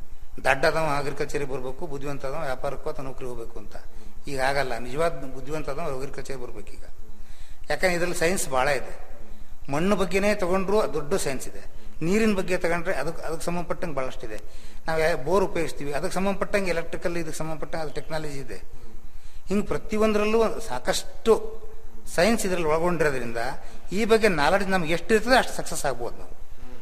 ದಡ್ಡದವ ಅಗ್ರಿಕಲ್ಚರಿಗೆ ಬರಬೇಕು ಬುದ್ಧಿವಂತ ಆದವ ವ್ಯಾಪಾರಕ್ಕೂ ಅಥವಾ ನೌಕರಿ ಹೋಗ್ಬೇಕು ಅಂತ ಈಗ ಆಗಲ್ಲ ನಿಜವಾದ ಬುದ್ಧಿವಂತ ಆದವ ಅಗ್ರಿಕಲ್ಚರ್ ಬರ್ಬೇಕೀಗ ಯಾಕಂದ್ರೆ ಇದರಲ್ಲಿ ಸೈನ್ಸ್ ಬಹಳ ಇದೆ ಮಣ್ಣು ಬಗ್ಗೆನೇ ತಗೊಂಡ್ರು ಅದು ದೊಡ್ಡ ಸೈನ್ಸ್ ಇದೆ ನೀರಿನ ಬಗ್ಗೆ ತಗೊಂಡ್ರೆ ಅದಕ್ಕೆ ಅದಕ್ಕೆ ಸಂಬಂಧಪಟ್ಟಂಗೆ ಬಹಳಷ್ಟಿದೆ ನಾವು ಯಾ- ಬೋರ್ ಉಪಯೋಗಿಸ್ತೀವಿ ಅದಕ್ಕೆ ಸಂಬಂಧಪಟ್ಟಂಗೆ ಎಲೆಕ್ಟ್ರಿಕಲ್ ಇದಕ್ಕೆ ಸಂಬಂಧಪಟ್ಟಂಗೆ ಅದು ಟೆಕ್ನಾಲಜಿ ಇದೆ ಹಿಂಗೆ ಪ್ರತಿಯೊಂದರಲ್ಲೂ ಸಾಕಷ್ಟು ಸೈನ್ಸ್ ಇದರಲ್ಲಿ ಒಳಗೊಂಡಿರೋದ್ರಿಂದ ಈ ಬಗ್ಗೆ ನಾಲೆಡ್ಜ್ ನಮ್ಗೆ ಎಷ್ಟು ಇರ್ತದೆ ಅಷ್ಟು ಸಕ್ಸಸ್ ಆಗ್ಬೋದು ನಾವು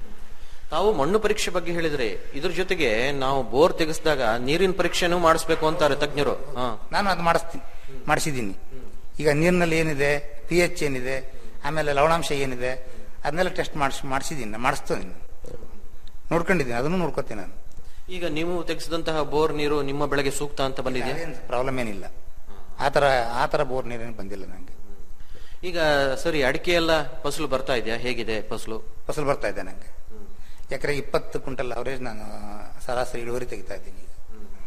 ತಾವು ಮಣ್ಣು ಪರೀಕ್ಷೆ ಬಗ್ಗೆ ಹೇಳಿದ್ರೆ ಇದ್ರ ಜೊತೆಗೆ ನಾವು ಬೋರ್ ತೆಗೆಸಿದಾಗ ನೀರಿನ ಪರೀಕ್ಷೆನೂ ಮಾಡಿಸ್ಬೇಕು ಅಂತಾರೆ ತಜ್ಞರು ಹಾ ನಾನು ಅದು ಮಾಡಿಸ್ತೀನಿ ಮಾಡಿಸಿದ್ದೀನಿ ಈಗ ನೀರಿನಲ್ಲಿ ಏನಿದೆ ಪಿ ಎಚ್ ಏನಿದೆ ಆಮೇಲೆ ಲವಣಾಂಶ ಏನಿದೆ ಅದನ್ನೆಲ್ಲ ಟೆಸ್ಟ್ ಮಾಡಿಸಿ ಮಾಡಿಸಿದ್ದೀನಿ ನಾನು ಮಾಡಿಸ್ತೀನಿ ನೋಡ್ಕೊಂಡಿದ್ದೀನಿ ಅದನ್ನು ನೋಡ್ಕೊತೀನಿ ನಾನು ಈಗ ನೀವು ತೆಗೆಸಿದಂತಹ ಬೋರ್ ನೀರು ನಿಮ್ಮ ಬೆಳೆಗೆ ಸೂಕ್ತ ಅಂತ ಬಂದಿದೆ ಪ್ರಾಬ್ಲಮ್ ಏನಿಲ್ಲ ಆ ಥರ ಆ ಥರ ಬೋರ್ ನೀರೇನು ಬಂದಿಲ್ಲ ನನಗೆ ಈಗ ಸರಿ ಅಡಿಕೆ ಎಲ್ಲ ಫಸಲು ಬರ್ತಾ ಇದೆಯಾ ಹೇಗಿದೆ ಫಸಲು ಫಸಲು ಬರ್ತಾ ಇದೆ ನನಗೆ ಎಕರೆ ಇಪ್ಪತ್ತು ಕ್ವಿಂಟಲ್ ಅವರೇಜ್ ನಾನು ಸರಾಸರಿ ಇಳುವರಿ ತೆಗಿತಾ ಇದ್ದೀನಿ ಈಗ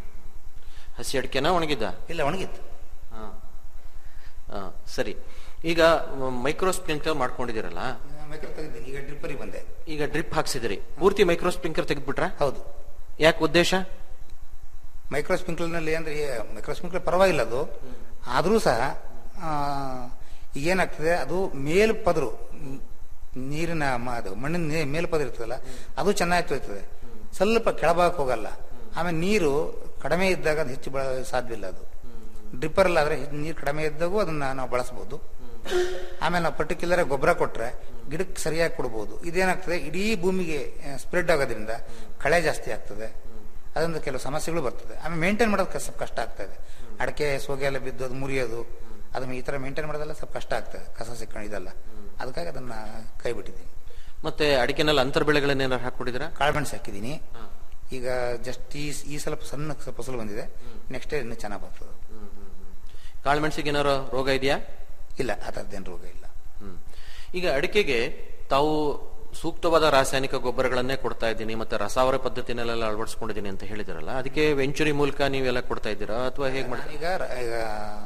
ಹಸಿ ಅಡಿಕೆನ ಒಣಗಿದ್ದ ಇಲ್ಲ ಒಣಗಿತ್ತು ಹಾ. ಹಾ, ಸರಿ ಈಗ ಮೈಕ್ರೋ ಸ್ಪ್ರಿಂಕ್ಲರ್ ಮಾಡ್ಕೊಂಡಿದ್ದೀರಲ್ಲ ಮೈಕ್ರೋ ತೆಗೆದಿದ್ದೀನಿ ಈಗ ಡ್ರಿಪ್ಪರಿಗೆ ಬಂದೆ ಈಗ ಡ್ರಿಪ್ ಹಾಕ್ಸಿದಿರಿ ಪೂರ್ತಿ ಮೈಕ್ರೋ ಸ್ಪ್ರಿಂಕ್ಲರ್ ತೆಗೆದ್ಬಿಟ್ರ ಹೌದು ಯಾಕೆ ಉದ್ದೇಶ ಮೈಕ್ರೋ ಸ್ಪ್ರಿಂಕ್ಲರ್ನಲ್ಲಿ ಅಂದರೆ ಮೈಕ್ರೋ ಸ್ಪ್ರಿಂಕ್ಲರ್ ಪರವಾಗಿಲ್ಲ ಅದು ಆದರೂ ಸಹ ಆ, ಈಗೇನಾಗ್ತದೆ ಅದು ಮೇಲ್ ಪದರು ನೀರಿನ ಮ- ಅದು ಮಣ್ಣಿನ ನೀ- ಮೇಲ್ ಪದರು ಇರ್ತದಲ್ಲ ಅದು ಚೆನ್ನಾಗಿ ತೊಯ್ತದೆ ಸ್ವಲ್ಪ ಕೆಳಭಾಗಕ್ಕೆ ಹೋಗಲ್ಲ ಆಮೇಲೆ ನೀರು ಕಡಿಮೆ ಇದ್ದಾಗ ಅದು ಹೆಚ್ಚು ಬಳ ಸಾಧ್ಯವಿಲ್ಲ ಅದು ಡ್ರಿಪ್ಪರಲ್ಲಿ ಆದರೆ ನೀರು ಕಡಿಮೆ ಇದ್ದಾಗೂ ಅದನ್ನ ನಾವು ಬಳಸ್ಬೋದು ಆಮೇಲೆ ನಾವು ಪರ್ಟಿಕ್ಯುಲರ್ ಗೊಬ್ಬರ ಕೊಟ್ಟರೆ ಗಿಡಕ್ಕೆ ಸರಿಯಾಗಿ ಕೊಡ್ಬೋದು ಇದೇನಾಗ್ತದೆ ಇಡೀ ಭೂಮಿಗೆ ಸ್ಪ್ರೆಡ್ ಆಗೋದ್ರಿಂದ ಕಳೆ ಜಾಸ್ತಿ ಆಗ್ತದೆ ಅದರಿಂದ ಕೆಲವು ಸಮಸ್ಯೆಗಳು ಬರ್ತದೆ ಆಮೇಲೆ ಮೇಂಟೈನ್ ಮಾಡೋದು ಕ- ಸ್ವಲ್ಪ ಕಷ್ಟ ಆಗ್ತದೆ ಅಡಿಕೆ ಸೋಗೆ ಎಲ್ಲ ಬಿದ್ದು ಅದು ಮುರಿಯೋದು ಅದನ್ನ ಈ ಥರ ಮೇಂಟೈನ್ ಮಾಡೋದೆಲ್ಲ ಸ್ವಲ್ಪ ಕಷ್ಟ ಆಗ್ತದೆ ಕಸ ಸಿಕ್ಕೊಂಡು ಇದೆಲ್ಲ ಅದಕ್ಕಾಗಿ ಅದನ್ನ ಕೈ ಬಿಟ್ಟಿದ್ದೀನಿ ಮತ್ತೆ ಅಡಿಕೆನಲ್ಲಿ ಅಂತರ ಬೆಳೆಗಳನ್ನೇನಾರು ಹಾಕ್ಬಿಟ್ಟಿದ್ರ ಕಾಳುಮೆಣಸು ಹಾಕಿದ್ದೀನಿ ಈಗ ಜಸ್ಟ್ ಈ ಈ ಸಲ ಸಣ್ಣ ಫಸಲು ಬಂದಿದೆ ನೆಕ್ಸ್ಟ್ ಇನ್ನೂ ಚೆನ್ನಾಗಿ ಬರ್ತದೆ ಕಾಳುಮೆಣಸಿಗೆ ಏನಾರು ರೋಗ ಇದೆಯಾ ಇಲ್ಲ ಆ ಥರದ್ದೇನು ರೋಗ ಇಲ್ಲ ಹ್ಮ್. ಈಗ ಅಡಿಕೆಗೆ ತಾವು ಸೂಕ್ತವಾದ ರಾಸಾಯನಿಕ ಗೊಬ್ಬರಗಳನ್ನೇ ಕೊಡ್ತಾ ಇದ್ದೀನಿ ಮತ್ತೆ ರಸಾವರ ಪದ್ಧತಿನೆಲ್ಲ ಅಳವಡಿಸ್ಕೊಂಡಿದ್ದೀನಿ ಅಂತ ಹೇಳಿದಿರಲ್ಲ ಅದಕ್ಕೆ ವೆಂಚುರಿ ಮೂಲಕ ನೀವೆಲ್ಲ ಕೊಡ್ತಾ ಇದ್ದೀರಾ ಅಥವಾ ಹೇಗೆ ಮಾಡಿ ಈಗ ರ- ಈಗ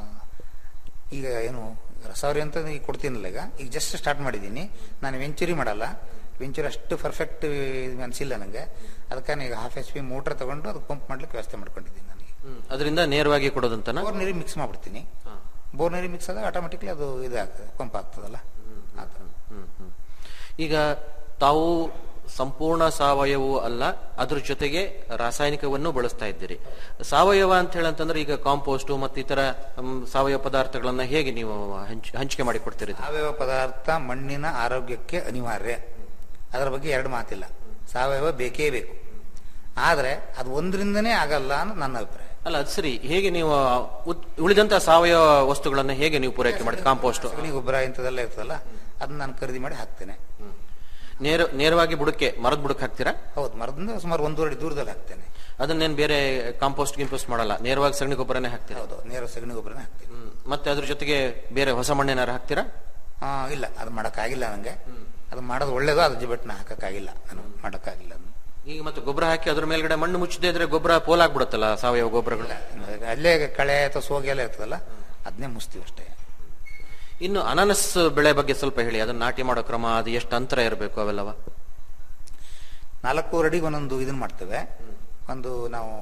ಈಗ ಏನು ರಸಾವರಿ ಅಂತ ಈಗ ಕೊಡ್ತೀನಲ್ಲ ಈಗ ಈಗ ಜಸ್ಟ್ ಸ್ಟಾರ್ಟ್ ಮಾಡಿದ್ದೀನಿ ನಾನು ವೆಂಚುರಿ ಮಾಡಲ್ಲ ವೆಂಚುರಿ ಅಷ್ಟು ಪರ್ಫೆಕ್ಟ್ ಅನಿಸಿಲ್ಲ ನನಗೆ ಅದಕ್ಕೆ ಈಗ ಹಾಫ್ ಎಚ್ ಪಿ ಮೋಟರ್ ತಗೊಂಡು ಅದಕ್ಕೆ ಪಂಪ್ ಮಾಡ್ಲಿಕ್ಕೆ ವ್ಯವಸ್ಥೆ ಮಾಡ್ಕೊಂಡಿದ್ದೀನಿ ನನಗೆ ಅದರಿಂದ ನೇರವಾಗಿ ಕೊಡೋದಂತನ ಬೋರ್ ನೀರಿಗೆ ಮಿಕ್ಸ್ ಮಾಡ್ಬಿಡ್ತೀನಿ ಬೋರ್ ನೀರಿಗೆ ಮಿಕ್ಸ್ ಆದಾಗ ಆಟೋಮೆಟಿಕ್ಲಿ ಅದು ಇದಾಗ್ತದೆ ಪಂಪ್ ಆಗ್ತದಲ್ಲ ಆ ಥರ ಹ್ಮ್, ಹ್ಮ್. ಈಗ ತಾವು ಸಂಪೂರ್ಣ ಸಾವಯವ ಅಲ್ಲ ಅದ್ರ ಜೊತೆಗೆ ರಾಸಾಯನಿಕವನ್ನು ಬಳಸ್ತಾ ಇದ್ದೀರಿ ಸಾವಯವ ಅಂತ ಹೇಳಂತಂದ್ರೆ ಈಗ ಕಾಂಪೋಸ್ಟ್ ಮತ್ತೆ ಇತರ ಹ್ಮ್, ಸಾವಯವ ಪದಾರ್ಥಗಳನ್ನ ಹೇಗೆ ನೀವು ಹಂಚ್- ಹಂಚಿಕೆ ಮಾಡಿ ಕೊಡ್ತೀರಿ ಸಾವಯವ ಪದಾರ್ಥ ಮಣ್ಣಿನ ಆರೋಗ್ಯಕ್ಕೆ ಅನಿವಾರ್ಯ ಅದರ ಬಗ್ಗೆ ಎರಡು ಮಾತಿಲ್ಲ ಸಾವಯವ ಬೇಕೇ ಬೇಕು ಆದರೆ ಅದು ಒಂದರಿಂದನೇ ಆಗಲ್ಲ ಅನ್ನೋದು ನನ್ನ ಅಭಿಪ್ರಾಯ ಅಲ್ಲ ಅದು ಸರಿ ಹೇಗೆ ನೀವು ಉತ್- ಉಳಿದಂತ ಸಾವಯವ ವಸ್ತುಗಳನ್ನ ಹೇಗೆ ನೀವು ಪೂರೈಕೆ ಮಾಡಿ ಕಾಂಪೋಸ್ಟ್ ಸಗಣಿ ಗೊಬ್ಬರ ಇಂಥದ್ದೆಲ್ಲ ಇರ್ತದಲ್ಲ ಅದನ್ನ ನಾನು ಖರೀದಿ ಮಾಡಿ ಹಾಕ್ತೇನೆ ನೇರ ನೇರವಾಗಿ ಬುಡಕ್ಕೆ ಮರದ ಬುಡಕ್ಕೆ ಹಾಕ್ತೀರಾ ಹೌದು ಮರದಿಂದ ಸುಮಾರು ಒಂದೂವರೆ ಅಡಿ ದೂರದಲ್ಲಿ ಹಾಕ್ತೇನೆ ಅದನ್ನೇನ್ ಬೇರೆ ಕಾಂಪೋಸ್ಟ್ ಗಿಂಪೋಸ್ಟ್ ಮಾಡಲ್ಲ ನೇರವಾಗಿ ಸಗಣಿ ಗೊಬ್ಬರನೇ ಹಾಕ್ತೀರಾ ಹೌದು ನೇರ ಸಗಣಿ ಗೊಬ್ಬರನೇ ಹಾಕ್ತೀನಿ ಹ್ಮ್. ಮತ್ತೆ ಅದ್ರ ಜೊತೆಗೆ ಬೇರೆ ಹೊಸ ಮಣ್ಣೇನಾರು ಹಾಕ್ತೀರಾ ಆ, ಇಲ್ಲ ಅದು ಮಾಡೋಕ್ಕಾಗಿಲ್ಲ ನನಗೆ ಅದು ಮಾಡೋದು ಒಳ್ಳೇದು ಅದು ಬಟ್ ನಾ ಹಾಕಕ್ಕಾಗಿಲ್ಲ ನಾನು ಮಾಡೋಕ್ಕಾಗಿಲ್ಲ ಅದನ್ನ. ಈಗ ಮತ್ತೆ ಗೊಬ್ಬರ ಹಾಕಿ ಅದ್ರ ಮೇಲ್ಗಡೆ ಮಣ್ಣು ಮುಚ್ಚದೇ ಇದ್ರೆ ಗೊಬ್ಬರ ಪೋಲಾಗ್ಬಿಡುತ್ತಲ್ಲ ಸಾವಯವ ಗೊಬ್ಬರಗಳು ಅಲ್ಲೇ ಕಳೆ ಅಥವಾ ಸೋಗೆ ಎಲ್ಲ ಇರ್ತದಲ್ಲ ಅದನ್ನೇ ಮುಸ್ತೀವಿ ಅಷ್ಟೇ ಇನ್ನು ಅನಾನಸ್ ಬೆಳೆ ಬಗ್ಗೆ ಸ್ವಲ್ಪ ಹೇಳಿ ಅದನ್ನ ನಾಟಿ ಮಾಡೋ ಕ್ರಮ ಅದು ಎಷ್ಟು ಅಂತರ ಇರಬೇಕು ಅವೆಲ್ಲವ ನಾಲ್ಕು ಅಡಿಗೆ ಒಂದೊಂದು ಇದನ್ನ ಮಾಡ್ತೇವೆ ಒಂದು ನಾವು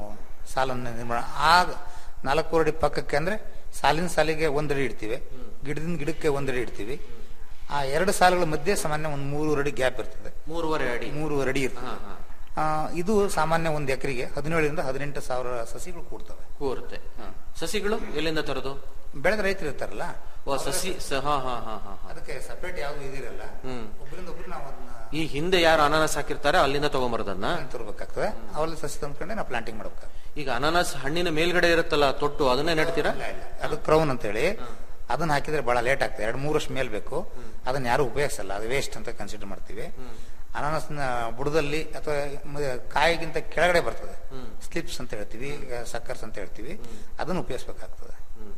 ಸಾಲನ್ನು ನಿರ್ಮಾಣ ಆ ನಾಲ್ಕು ಅಡಿ ಪಕ್ಕಕ್ಕೆ ಅಂದ್ರೆ ಸಾಲಿನ ಸಾಲಿಗೆ ಒಂದಡಿ ಇಡ್ತೀವಿ ಗಿಡದಿಂದ ಗಿಡಕ್ಕೆ ಒಂದಡಿ ಇಡ್ತೀವಿ ಆ ಎರಡು ಸಾಲುಗಳ ಮಧ್ಯೆ ಸಾಮಾನ್ಯ ಒಂದು ಮೂರು ಅಡಿ ಗ್ಯಾಪ್ ಇರ್ತದೆ ಮೂರುವರೆ ಅಡಿ ಮೂರುವರೆ ಅಡಿ ಇರ್ತದೆ ಆ, ಇದು ಸಾಮಾನ್ಯ ಒಂದು ಎಕರೆಗೆ ಹದಿನೇಳರಿಂದ ಹದಿನೆಂಟು ಸಾವಿರ ಸಸಿಗಳು ಕೂಡ್ತವೆ ಕೂರುತ್ತೆ ಸಸಿಗಳು ಎಲ್ಲಿಂದ ತರೋದು ಬೆಳೆದ ರೈತರು ಇರ್ತಾರಲ್ಲ ಓ ಸಸಿ ಸ- ಹಾ ಹಾ ಹಾ ಹಾ ಹಾ. ಅದಕ್ಕೆ ಸಪರೇಟ್ ಯಾವ್ದು ಇದಿರಲ್ಲ ಹ್ಮ್. ಒಬ್ಬರಿಂದ ಒಬ್ರು ನಾವು ಅದನ್ನ ಈ ಹಿಂದೆ ಯಾರು ಅನಾನಸ್ ಹಾಕಿರ್ತಾರೆ ಅಲ್ಲಿಂದ ತಗೊಂಬರೋದನ್ನ ತರಬೇಕಾಗ್ತದೆ ಅವಲ್ಲಿ ಸಸಿ ತಂದ್ಕೊಂಡೆ ನಾವು ಪ್ಲಾಂಟಿಂಗ್ ಮಾಡ್ಬೇಕಾಗ್ತದೆ ಈಗ ಅನಾನಸ್ ಹಣ್ಣಿನ ಮೇಲ್ಗಡೆ ಇರುತ್ತಲ್ಲ ತೊಟ್ಟು ಅದನ್ನೇ ನೆಡ್ತೀರಾ ಇಲ್ಲ ಇಲ್ಲ ಅದು ಕ್ರೌನ್ ಅಂತ ಹೇಳಿ ಅದನ್ನ ಹಾಕಿದ್ರೆ ಬಹಳ ಲೇಟ್ ಆಗ್ತದೆ ಎರಡು ಮೂರು ವರ್ಷ ಮೇಲ್ ಬೇಕು ಅದನ್ನ ಯಾರು ಉಪಯೋಗಿಸಲ್ಲ ಅದು ವೇಸ್ಟ್ ಅಂತ ಕನ್ಸಿಡರ್ ಮಾಡ್ತೀವಿ ಅನಾನಸ್ನ ಬುಡದಲ್ಲಿ ಅಥವಾ ಮ- ಕಾಯಿಗಿಂತ ಕೆಳಗಡೆ ಬರ್ತದೆ ಸ್ಲಿಪ್ಸ್ ಅಂತ ಹೇಳ್ತೀವಿ ಸಕ್ಕರ್ಸ್ ಅಂತ ಹೇಳ್ತೀವಿ ಅದನ್ನ ಉಪಯೋಗಿಸ್ಬೇಕಾಗ್ತದೆ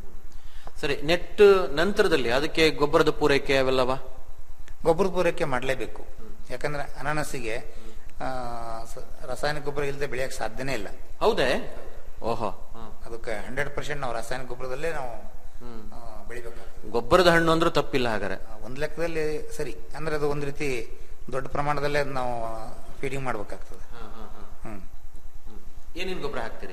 ಸರಿ ನೆಟ್ ನಂತರದಲ್ಲಿ ಅದಕ್ಕೆ ಗೊಬ್ಬರದ ಪೂರೈಕೆ ಅವೆಲ್ಲವಾ ಗೊಬ್ಬರದ ಪೂರೈಕೆ ಮಾಡಲೇಬೇಕು ಯಾಕಂದ್ರೆ ಅನಾನಸಿಗೆ ಆ, ಸ- ರಾಸಾಯನಿಕ ಗೊಬ್ಬರ ಇಲ್ಲದೆ ಬೆಳೆಯಕ್ಕೆ ಸಾಧ್ಯನೇ ಇಲ್ಲ ಹೌದೇ ಓಹೋ ಹಾ. ಅದಕ್ಕೆ ಹಂಡ್ರೆಡ್ ಪರ್ಸೆಂಟ್ ನಾವು ರಾಸಾಯನಿಕ ಗೊಬ್ಬರದಲ್ಲೇ ನಾವು ಆ, ಬೆಳಿಬೇಕಾಗ್ತದೆ ಗೊಬ್ಬರದ ಹಣ್ಣು ಅಂದ್ರೂ ತಪ್ಪಿಲ್ಲ ಹಾಗಾದ್ರೆ ಆ, ಒಂದ್ ಲೆಕ್ಕದಲ್ಲಿ ಸರಿ ಅಂದ್ರೆ ಅದು ಒಂದ್ ರೀತಿ ದೊಡ್ಡ ಪ್ರಮಾಣದಲ್ಲೇ ಅದ್ ನಾವು ಫೀಡಿಂಗ್ ಮಾಡ್ಬೇಕಾಗ್ತದೆ ಹ್ಮ್ ಏನೇನು ಗೊಬ್ಬರ ಹಾಕ್ತೀರಿ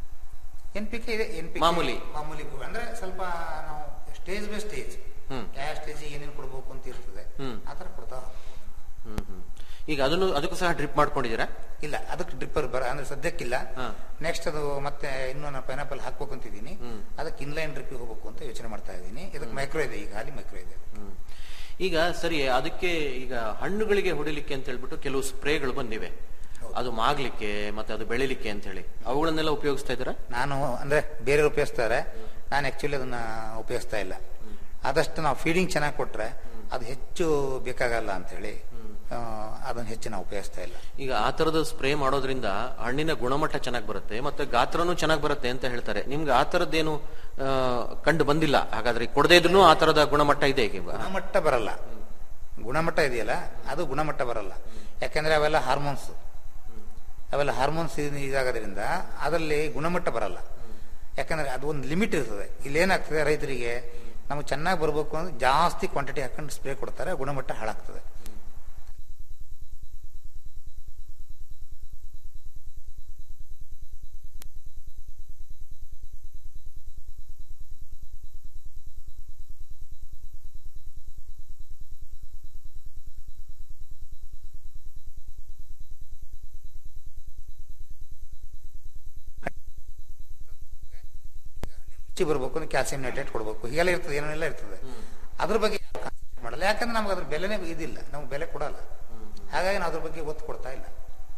ಎನ್ ಪಿ ಕೆ ಇದೆ ಎನ್ ಪಿ ಮಾಮೂಲಿ. ಮಾಮೂಲಿ ಗೊ- ಅಂದ್ರೆ ಸ್ವಲ್ಪ ನಾವು ಸ್ಟೇಜ್ ಬೈ ಸ್ಟೇಜ್ ಹ್ಮ್. ಯಾವ ಸ್ಟೇಜ್ ಏನೇನು ಕೊಡ್ಬೇಕು ಅಂತ ಇರ್ತದೆ ಹ್ಮ್. ಆ ತರ ಕೊಡ್ತಾ ಹೋಗ್ತೀವಿ. ಹ್ಮ್ ಹ್ಮ್ ಈಗ ಅದನ್ನು ಅದಕ್ಕೂ ಸಹ ಡ್ರಿಪ್ ಮಾಡ್ಕೊಂಡಿದ್ದೀರಾ ಇಲ್ಲ ಅದಕ್ಕೆ ಡ್ರಿಪ್ಪರ್ ಬರ ಅಂದ್ರೆ ಸದ್ಯಕ್ಕಿಲ್ಲ ಹಾ. ನೆಕ್ಸ್ಟ್ ಅದು ಮತ್ತೆ ಇನ್ನೂ ನಾನು ಪೈನಾಪಲ್ ಹಾಕ್ಬೇಕು ಅಂತಿದ್ದೀನಿ ಅದಕ್ಕೆ ಇನ್ಲೈನ್ ಡ್ರಿಪ್ ಹೋಗ್ಬೇಕು ಅಂತ ಯೋಚನೆ ಮಾಡ್ತಾ ಇದ್ದೀನಿ ಇದಕ್ಕೆ ಮೈಕ್ರೋ ಇದೆ ಈಗ ಹಾಲಿ ಮೈಕ್ರೋ ಇದೆ ಹ್ಮ್. ಈಗ ಸರಿ ಅದಕ್ಕೆ ಈಗ ಹಣ್ಣುಗಳಿಗೆ ಹೊಡಿಲಿಕ್ಕೆ ಅಂತ ಹೇಳ್ಬಿಟ್ಟು ಕೆಲವು ಸ್ಪ್ರೇಗಳು ಬಂದಿವೆ ಅದು ಮಾಗ್ಲಿಕ್ಕೆ ಮತ್ತೆ ಅದು ಬೆಳಿಲಿಕ್ಕೆ ಅಂತ ಹೇಳಿ ಅವುಗಳನ್ನೆಲ್ಲ ಉಪಯೋಗಿಸ್ತಾ ಇದ್ದೀರಾ ನಾನು ಅಂದ್ರೆ ಬೇರೆ ಉಪಯೋಗಿಸ್ತಾರೆ ನಾನು ಆಕ್ಚುಲಿ ಅದನ್ನ ಉಪಯೋಗಿಸ್ತಾ ಇಲ್ಲ ಆದಷ್ಟು ನಾವು ಫೀಡಿಂಗ್ ಚೆನ್ನಾಗಿ ಕೊಟ್ರೆ ಅದು ಹೆಚ್ಚು ಬೇಕಾಗಲ್ಲ ಅಂತ ಹೇಳಿ ಆ, ಅದನ್ನ ಹೆಚ್ಚು ನಾವು ಉಪಯೋಗಿಸ್ತಾ ಇಲ್ಲ ಈಗ ಆ ತರದ ಸ್ಪ್ರೇ ಮಾಡೋದ್ರಿಂದ ಹಣ್ಣಿನ ಗುಣಮಟ್ಟ ಚೆನ್ನಾಗಿ ಬರುತ್ತೆ ಮತ್ತೆ ಗಾತ್ರನೂ ಚೆನ್ನಾಗಿ ಬರುತ್ತೆ ಅಂತ ಹೇಳ್ತಾರೆ ನಿಮ್ಗೆ ಆ ತರದ್ದೇನು ಆ, ಕಂಡು ಬಂದಿಲ್ಲ ಹಾಗಾದ್ರೆ ಕೊಡದೇ ಇದ್ರೂ ಆ ತರದ ಗುಣಮಟ್ಟ ಇದೆ ಈಗ ಗುಣಮಟ್ಟ ಬರಲ್ಲ ಗುಣಮಟ್ಟ ಇದೆಯಲ್ಲ ಅದು ಗುಣಮಟ್ಟ ಬರಲ್ಲ ಯಾಕಂದ್ರೆ ಅವೆಲ್ಲ ಹಾರ್ಮೋನ್ಸ್ ಅವೆಲ್ಲ ಹಾರ್ಮೋನ್ಸ್ ಇದಾಗೋದ್ರಿಂದ ಅದರಲ್ಲಿ ಗುಣಮಟ್ಟ ಬರಲ್ಲ ಯಾಕಂದ್ರೆ ಅದು ಒಂದು ಲಿಮಿಟ್ ಇರ್ತದೆ ಇಲ್ಲಿ ಏನಾಗ್ತದೆ ರೈತರಿಗೆ ನಮಗೆ ಚೆನ್ನಾಗಿ ಬರಬೇಕು ಅಂದ್ರೆ ಜಾಸ್ತಿ ಕ್ವಾಂಟಿಟಿ ಹಾಕೊಂಡು ಸ್ಪ್ರೇ ಕೊಡ್ತಾರೆ ಗುಣಮಟ್ಟ ಹಾಳಾಗ್ತದೆ ರುಚಿ ಬರಬೇಕು ಅಂದ್ರೆ ಕ್ಯಾಲ್ಸಿಯಂ ನೈಟ್ರೇಟ್ ಕೊಡಬೇಕು ಹೀಗೆಲ್ಲ ಇರ್ತದೆ ಏನೇನೆಲ್ಲ ಇರ್ತದೆ ಅದ್ರ ಬಗ್ಗೆ ಯಾರು ಕಾನ್ಸಂಟ್ರೇಟ್ ಮಾಡಲ್ಲ ಯಾಕಂದ್ರೆ ನಮ್ಗೆ ಅದ್ರ ಬೆಲೆನೇ ಇದಿಲ್ಲ ನಮ್ಗೆ ಬೆಲೆ ಕೊಡಲ್ಲ ಹಾಗಾಗಿ ನಾವು ಅದ್ರ ಬಗ್ಗೆ ಒತ್ತು ಕೊಡ್ತಾ ಇಲ್ಲ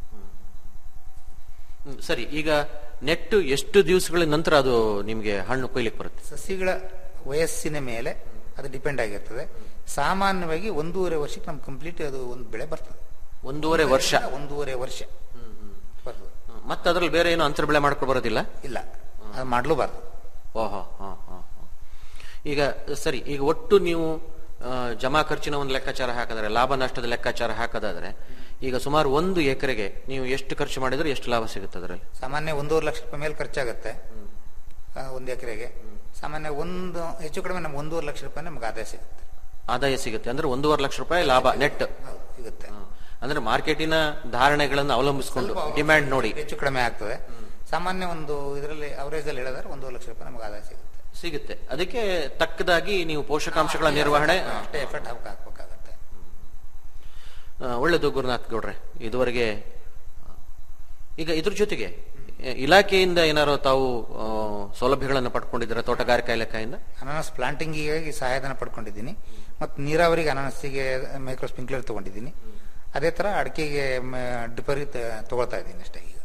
ಹ್ಮ್, ಸರಿ ಈಗ ನೆಟ್ಟು ಎಷ್ಟು ದಿವಸಗಳ ನಂತರ ಅದು ನಿಮ್ಗೆ ಹಣ್ಣು ಕೊಯ್ಲಿಕ್ಕೆ ಬರುತ್ತೆ ಸಸಿಗಳ ವಯಸ್ಸಿನ ಮೇಲೆ ಅದು ಡಿಪೆಂಡ್ ಆಗಿರ್ತದೆ ಸಾಮಾನ್ಯವಾಗಿ ಒಂದೂವರೆ ವರ್ಷಕ್ಕೆ ನಮ್ಗೆ ಕಂಪ್ಲೀಟ್ ಅದು ಒಂದು ಬೆಳೆ ಬರ್ತದೆ ಒಂದೂವರೆ ವರ್ಷ ಒಂದೂವರೆ ವರ್ಷ ಬರ್ತದೆ ಹ್ಮ್, ಮತ್ತೆ ಅದ್ರಲ್ಲಿ ಬೇರೆ ಏನು ಅಂತರ ಬೆಳೆ ಮಾಡ್ಕೊಂಡು ಬರೋದಿಲ್ಲ ಇಲ್ಲ ಅದು ಮಾಡ್ಲೂಬಾರ್ದು ಓಹೋ ಹಾ ಹಾ ಹಾ. ಈಗ ಸರಿ ಈಗ ಒಟ್ಟು ನೀವು ಆ, ಜಮಾ ಖರ್ಚಿನ ಒಂದು ಲೆಕ್ಕಾಚಾರ ಹಾಕಿದ್ರೆ ಲಾಭ ನಷ್ಟದ ಲೆಕ್ಕಾಚಾರ ಹಾಕೋದಾದ್ರೆ ಈಗ ಸುಮಾರು ಒಂದು ಎಕರೆಗೆ ನೀವು ಎಷ್ಟು ಖರ್ಚು ಮಾಡಿದ್ರೆ ಎಷ್ಟು ಲಾಭ ಸಿಗುತ್ತೆ ಅದರಲ್ಲಿ ಸಾಮಾನ್ಯ ಒಂದೂವರೆ ಲಕ್ಷ ರೂಪಾಯಿ ಮೇಲೆ ಖರ್ಚಾಗುತ್ತೆ ಆ, ಒಂದು ಎಕರೆಗೆ ಸಾಮಾನ್ಯ ಒಂದು ಹೆಚ್ಚು ಕಡಿಮೆ ನಮ್ಗೆ ಒಂದೂವರೆ ಲಕ್ಷ ರೂಪಾಯಿ ನಮ್ಗೆ ಆದಾಯ ಸಿಗುತ್ತೆ ಆದಾಯ ಸಿಗುತ್ತೆ ಅಂದ್ರೆ ಒಂದೂವರೆ ಲಕ್ಷ ರೂಪಾಯಿ ಲಾಭ ನೆಟ್ ಹೌದು, ಸಿಗುತ್ತೆ ಅಂದ್ರೆ ಮಾರ್ಕೆಟಿನ ಧಾರಣೆಗಳನ್ನು ಅವಲಂಬಿಸಿಕೊಂಡು ಸ್ವಲ್ಪ ಡಿಮ್ಯಾಂಡ್ ನೋಡಿ ಹೆಚ್ಚು ಕಡಿಮೆ ಆಗ್ತದೆ ಸಾಮಾನ್ಯ ಒಂದು ಇದರಲ್ಲಿ ಅವರೇಜ್ ಅಲ್ಲಿ ಹೇಳಿದ್ರೆ ಒಂದೂವರೆ ಲಕ್ಷ ರೂಪಾಯಿ ನಮ್ಗೆ ಆದಾಯ ಸಿಗುತ್ತೆ ಸಿಗುತ್ತೆ ಅದಕ್ಕೆ ತಕ್ಕದಾಗಿ ನೀವು ಪೋಷಕಾಂಶಗಳ ನಿರ್ವಹಣೆ ಅಷ್ಟೇ ಎಫರ್ಟ್ ಹಾಕಬೇಕಾಗತ್ತೆ ಆ, ಒಳ್ಳೆದು ಗುರುನಾಥ್ ಗೌಡ್ರೆ ಇದುವರೆಗೆ ಈಗ ಇದ್ರ ಜೊತೆಗೆ ಎ, ಇಲಾಖೆಯಿಂದ ಏನಾರು ತಾವು ಆ, ಸೌಲಭ್ಯಗಳನ್ನು ಪಡ್ಕೊಂಡಿದ್ದೀರಾ ತೋಟಗಾರಿಕಾ ಇಲಾಖೆಯಿಂದ ಅನಾನಸ್ ಪ್ಲಾಂಟಿಂಗಿಗಾಗಿ ಸಹಾಯಧನ ಪಡ್ಕೊಂಡಿದ್ದೀನಿ ಮತ್ತು ನೀರಾವರಿಗೆ ಅನಾನಸ್ಸಿಗೆ ಮೈಕ್ರೋ ಸ್ಪ್ರಿಂಕ್ಲರ್ ತಗೊಂಡಿದ್ದೀನಿ ಅದೇ ತರ ಅಡಿಕೆಗೆ ಡಿಪರಿ ತಗೊಳ್ತಾ ಇದ್ದೀನಿ ಅಷ್ಟೇ ಈಗ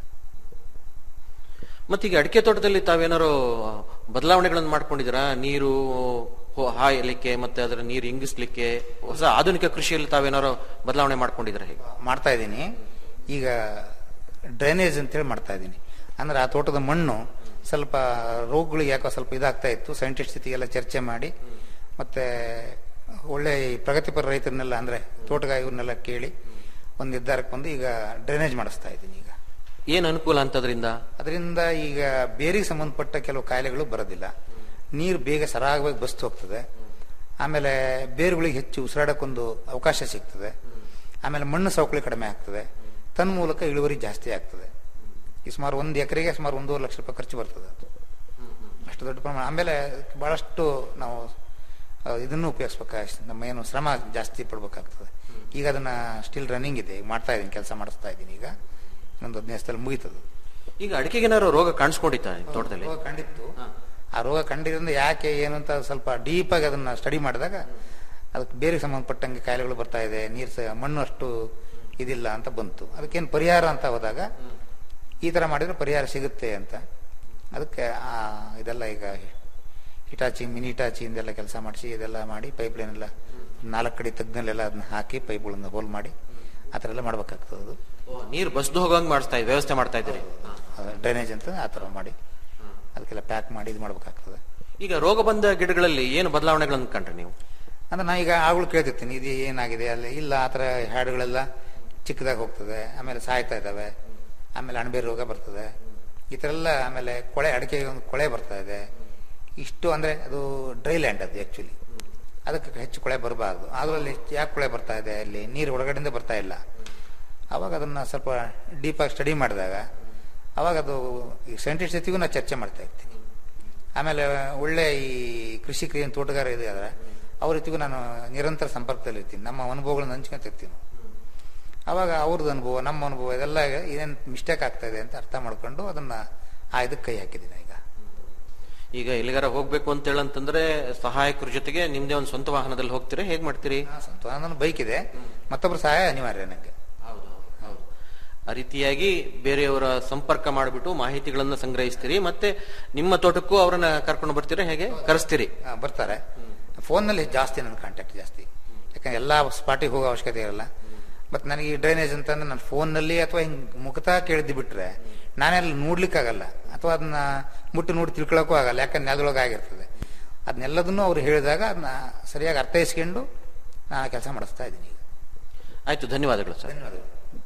ಮತ್ತೀಗ ಅಡಿಕೆ ತೋಟದಲ್ಲಿ ತಾವೇನಾರು ಬದಲಾವಣೆಗಳನ್ನು ಮಾಡ್ಕೊಂಡಿದ್ದೀರಾ ನೀರು ಹೊ- ಹಾಯಲಿಕ್ಕೆ ಮತ್ತೆ ಅದರ ನೀರು ಇಂಗಿಸ್ಲಿಕ್ಕೆ ಹೊಸ ಆಧುನಿಕ ಕೃಷಿಯಲ್ಲಿ ತಾವೇನಾರು ಬದಲಾವಣೆ ಮಾಡ್ಕೊಂಡಿದ್ದೀರಾ ಹೇಗೆ ಮಾಡ್ತಾ ಇದ್ದೀನಿ ಈಗ ಡ್ರೈನೇಜ್ ಅಂತೇಳಿ ಮಾಡ್ತಾ ಇದ್ದೀನಿ ಅಂದ್ರೆ ಆ ತೋಟದ ಮಣ್ಣು ಸ್ವಲ್ಪ ರೋಗಗಳಿಗೆ ಯಾಕೋ ಸ್ವಲ್ಪ ಇದಾಗ್ತಾ ಇತ್ತು ಸೈಂಟಿಸ್ಟ್ ಜೊತೆಗೆಲ್ಲ ಚರ್ಚೆ ಮಾಡಿ ಮತ್ತೆ ಒಳ್ಳೆ ಈ ಪ್ರಗತಿಪರ ರೈತರನ್ನೆಲ್ಲ ಅಂದ್ರೆ ತೋಟಗಾರ ಇವ್ರನ್ನೆಲ್ಲ ಕೇಳಿ ಒಂದು ನಿರ್ಧಾರಕ್ಕೆ ಬಂದು ಈಗ ಡ್ರೈನೇಜ್ ಮಾಡಿಸ್ತಾ ಇದ್ದೀನಿ ಈಗ ಏನ್ ಅನುಕೂಲ ಅಂತದ್ರಿಂದ ಅದರಿಂದ ಈಗ ಬೇರಿಗೆ ಸಂಬಂಧಪಟ್ಟ ಕೆಲವು ಕಾಯಿಲೆಗಳು ಬರೋದಿಲ್ಲ ನೀರು ಬೇಗ ಸರಾಗವಾಗಿ ಬಸ್ತು ಹೋಗ್ತದೆ ಆಮೇಲೆ ಬೇರುಗಳಿಗೆ ಹೆಚ್ಚು ಉಸಿರಾಡಕ್ಕೊಂದು ಅವಕಾಶ ಸಿಗ್ತದೆ ಆಮೇಲೆ ಮಣ್ಣು ಸವಕಳಿ ಕಡಿಮೆ ಆಗ್ತದೆ ತನ್ನ ಮೂಲಕ ಇಳುವರಿ ಜಾಸ್ತಿ ಆಗ್ತದೆ ಈ ಸುಮಾರು ಒಂದು ಎಕರೆಗೆ ಸುಮಾರು ಒಂದೂವರೆ ಲಕ್ಷ ರೂಪಾಯಿ ಖರ್ಚು ಬರ್ತದೆ ಅದು ಅಷ್ಟು ದೊಡ್ಡ ಪ್ರಮಾಣ ಆಮೇಲೆ ಭಾಳಷ್ಟು ನಾವು ಆ, ಇದನ್ನು ಉಪಯೋಗಿಸ್ಬೇಕಾಗ್ತದೆ ನಮ್ಮ ಏನು ಶ್ರಮ ಜಾಸ್ತಿ ಪಡ್ಬೇಕಾಗ್ತದೆ ಈಗ ಅದನ್ನ ಸ್ಟಿಲ್ ರನ್ನಿಂಗ್ ಇದೆ ಈಗ ಮಾಡ್ತಾ ಇದ್ದೀನಿ ಕೆಲಸ ಮಾಡಿಸ್ತಾ ಇದ್ದೀನಿ ಈಗ ಇನ್ನೊಂದು ಹದಿನೈದು ಸ್ಥಳ ಮುಗೀತದೆ ಈಗ ಅಡಿಕೆಗೇನಾದ್ರು ರೋಗ ಕಾಣಿಸ್ಕೊಂಡಿತ್ತ ತೋಟದಲ್ಲಿ ರೋಗ ಕಂಡಿತ್ತು ಆ ರೋಗ ಕಂಡಿದ್ರಿಂದ ಯಾಕೆ ಏನು ಅಂತ ಸ್ವಲ್ಪ ಡೀಪ್ ಆಗಿ ಅದನ್ನ ಸ್ಟಡಿ ಮಾಡಿದಾಗ ಅದಕ್ಕೆ ಬೇರೆ ಸಂಬಂಧಪಟ್ಟಂಗೆ ಕಾಯಿಲೆಗಳು ಬರ್ತಾ ಇದೆ ನೀರು ಸಹ ಮಣ್ಣು ಅಷ್ಟು ಇದಿಲ್ಲ ಅಂತ ಬಂತು ಅದಕ್ಕೇನು ಪರಿಹಾರ ಅಂತ ಹೋದಾಗ ಈ ತರ ಮಾಡಿದ್ರೆ ಪರಿಹಾರ ಸಿಗುತ್ತೆ ಅಂತ ಅದಕ್ಕೆ ಆ ಇದೆಲ್ಲ ಈಗ ಹಿಟಾಚಿ ಮಿನಿ ಹಿಟಾಚಿ ಇಂದೆಲ್ಲ ಕೆಲಸ ಮಾಡಿಸಿ ಇದೆಲ್ಲ ಮಾಡಿ ಪೈಪ್ ಲೈನ್ ಎಲ್ಲ ನಾಲ್ಕು ಕಡೆ ತಗ್ನಲ್ಲೆಲ್ಲ ಅದನ್ನ ಹಾಕಿ ಪೈಪ್ಗಳನ್ನ ಹೋಲ್ ಮಾಡಿ ಆ ಥರ ಎಲ್ಲ ಮಾಡ್ಬೇಕಾಗ್ತದೆ ಅದು ನೀರು ಬಸ್ದು ಹೋಗಂಗ್ ಮಾಡಿಸ್ತಾ ಇದ್- ವ್ಯವಸ್ಥೆ ಮಾಡ್ತಾ ಇದ್ದೀರಿ ಡ್ರೈನೇಜ್ ಅಂತ ಆ ಥರ ಮಾಡಿ ಅದಕ್ಕೆಲ್ಲ ಪ್ಯಾಕ್ ಮಾಡಿ ಇದು ಮಾಡ್ಬೇಕಾಗ್ತದೆ ಈಗ ರೋಗ ಬಂದ ಗಿಡಗಳಲ್ಲಿ ಏನು ಬದಲಾವಣೆಗಳನ್ನು ಕಂಡ್ರಿ ನೀವು ಅಂದ್ರೆ ನಾ ಈಗ ಆಗಳು ಕೇಳ್ತಿರ್ತೀನಿ ಇದು ಏನಾಗಿದೆ ಅಲ್ಲಿ ಇಲ್ಲ ಆ ಥರ ಹ್ಯಾಡ್ಗಳೆಲ್ಲ ಚಿಕ್ಕದಾಗಿ ಹೋಗ್ತದೆ ಆಮೇಲೆ ಸಾಯ್ತಾ ಇದ್ದಾವೆ ಆಮೇಲೆ ಅಣಬೆ ರೋಗ ಬರ್ತದೆ ಈ ಥರ ಎಲ್ಲ ಆಮೇಲೆ ಕೊಳೆ ಅಡಿಕೆ ಒಂದು ಕೊಳೆ ಬರ್ತಾ ಇದೆ ಇಷ್ಟು ಅಂದರೆ ಅದು ಡ್ರೈ ಲ್ಯಾಂಡ್ ಅದು ಆ್ಯಕ್ಚುಲಿ ಅದಕ್ಕೆ ಹೆಚ್ಚು ಕೊಳೆ ಬರಬಾರ್ದು ಅದರಲ್ಲಿ ಯಾಕೆ ಕೊಳೆ ಬರ್ತಾ ಇದೆ ಅಲ್ಲಿ ನೀರು ಒಳಗಡೆಯಿಂದ ಬರ್ತಾ ಇಲ್ಲ ಅವಾಗ ಅದನ್ನು ಸ್ವಲ್ಪ ಡೀಪಾಗಿ ಸ್ಟಡಿ ಮಾಡಿದಾಗ ಅವಾಗ ಅದು ಈ ಸೈಂಟಿಸ್ಟ್ ಜೊತೆಗೂ ನಾನು ಚರ್ಚೆ ಮಾಡ್ತಾ ಇರ್ತೀನಿ ಆಮೇಲೆ ಒಳ್ಳೆ ಈ ಕೃಷಿ ಕ್ರಿಯೆ ತೋಟಗಾರ ಇದೆ ಆದರೆ ಅವ್ರ ಜೊತೆಗೂ ನಾನು ನಿರಂತರ ಸಂಪರ್ಕದಲ್ಲಿ ಇರ್ತೀನಿ ನಮ್ಮ ಅನುಭವಗಳನ್ನ ಹಂಚ್ಕೊಂತಿರ್ತೀನಿ ಅವಾಗ ಅವ್ರದ್ದು ಅನುಭವ ನಮ್ಮ ಅನುಭವ ಇದೆಲ್ಲ ಏನೇನು ಮಿಸ್ಟೇಕ್ ಆಗ್ತಾ ಇದೆ ಅಂತ ಅರ್ಥ ಮಾಡ್ಕೊಂಡು ಅದನ್ನ ಆ ಇದಕ್ಕೆ ಕೈ ಹಾಕಿದ್ದೀನಿ ಈಗ ಈಗ ಎಲ್ಲಿಗಾರ ಹೋಗ್ಬೇಕು ಅಂತ ಹೇಳಂತಂದ್ರೆ ಸಹಾಯಕರ ಜೊತೆಗೆ ನಿಮ್ದೇ ಒಂದು ಸ್ವಂತ ವಾಹನದಲ್ಲಿ ಹೋಗ್ತೀರಾ ಹೇಗ್ ಮಾಡ್ತೀರಿ ಸ್ವಂತ ನನ್ನ ಬೈಕ್ ಇದೆ ಮತ್ತೊಬ್ಬರ ಸಹಾಯ ಅನಿವಾರ್ಯ ನನಗೆ ಆ ರೀತಿಯಾಗಿ ಬೇರೆಯವರ ಸಂಪರ್ಕ ಮಾಡಿಬಿಟ್ಟು ಮಾಹಿತಿಗಳನ್ನ ಸಂಗ್ರಹಿಸ್ತೀರಿ ಮತ್ತೆ ನಿಮ್ಮ ತೋಟಕ್ಕೂ ಅವರನ್ನ ಕರ್ಕೊಂಡು ಬರ್ತೀರಾ ಹೇಗೆ ಕರೆಸ್ತೀರಿ ಆ, ಬರ್ತಾರೆ ಫೋನ್ನಲ್ಲಿ ಜಾಸ್ತಿ ನನ್ನ ಕಾಂಟ್ಯಾಕ್ಟ್ ಜಾಸ್ತಿ ಯಾಕಂದ್ರೆ ಎಲ್ಲ ಸ್ಪಾಟಿಗೆ ಹೋಗೋ ಅವಶ್ಯಕತೆ ಇರಲ್ಲ ಮತ್ತು ನನಗೆ ಈ ಡ್ರೈನೇಜ್ ಅಂತಂದ್ರೆ ನಾನು ಫೋನ್ನಲ್ಲಿ ಅಥವಾ ಹಿಂಗೆ ಮುಖತಃ ಕೇಳಿದ್ದು ಬಿಟ್ರೆ ನಾನೆಲ್ಲ ನೋಡ್ಲಿಕ್ಕಾಗಲ್ಲ ಅಥವಾ ಅದನ್ನ ಮುಟ್ಟು ನೋಡಿ ತಿಳ್ಕೊಳಕ್ಕೂ ಆಗಲ್ಲ ಯಾಕಂದ್ರೆ ನೆಲದೊಳಗೆ ಆಗಿರ್ತದೆ ಅದನ್ನೆಲ್ಲದನ್ನು ಅವ್ರು ಹೇಳಿದಾಗ ಅದನ್ನ ಸರಿಯಾಗಿ ಅರ್ಥೈಸ್ಕೊಂಡು ನಾನು ಕೆಲಸ ಮಾಡಿಸ್ತಾ ಇದ್ದೀನಿ ಈಗ ಆಯ್ತು ಧನ್ಯವಾದಗಳು ಸರ್ ಧನ್ಯವಾದಗಳು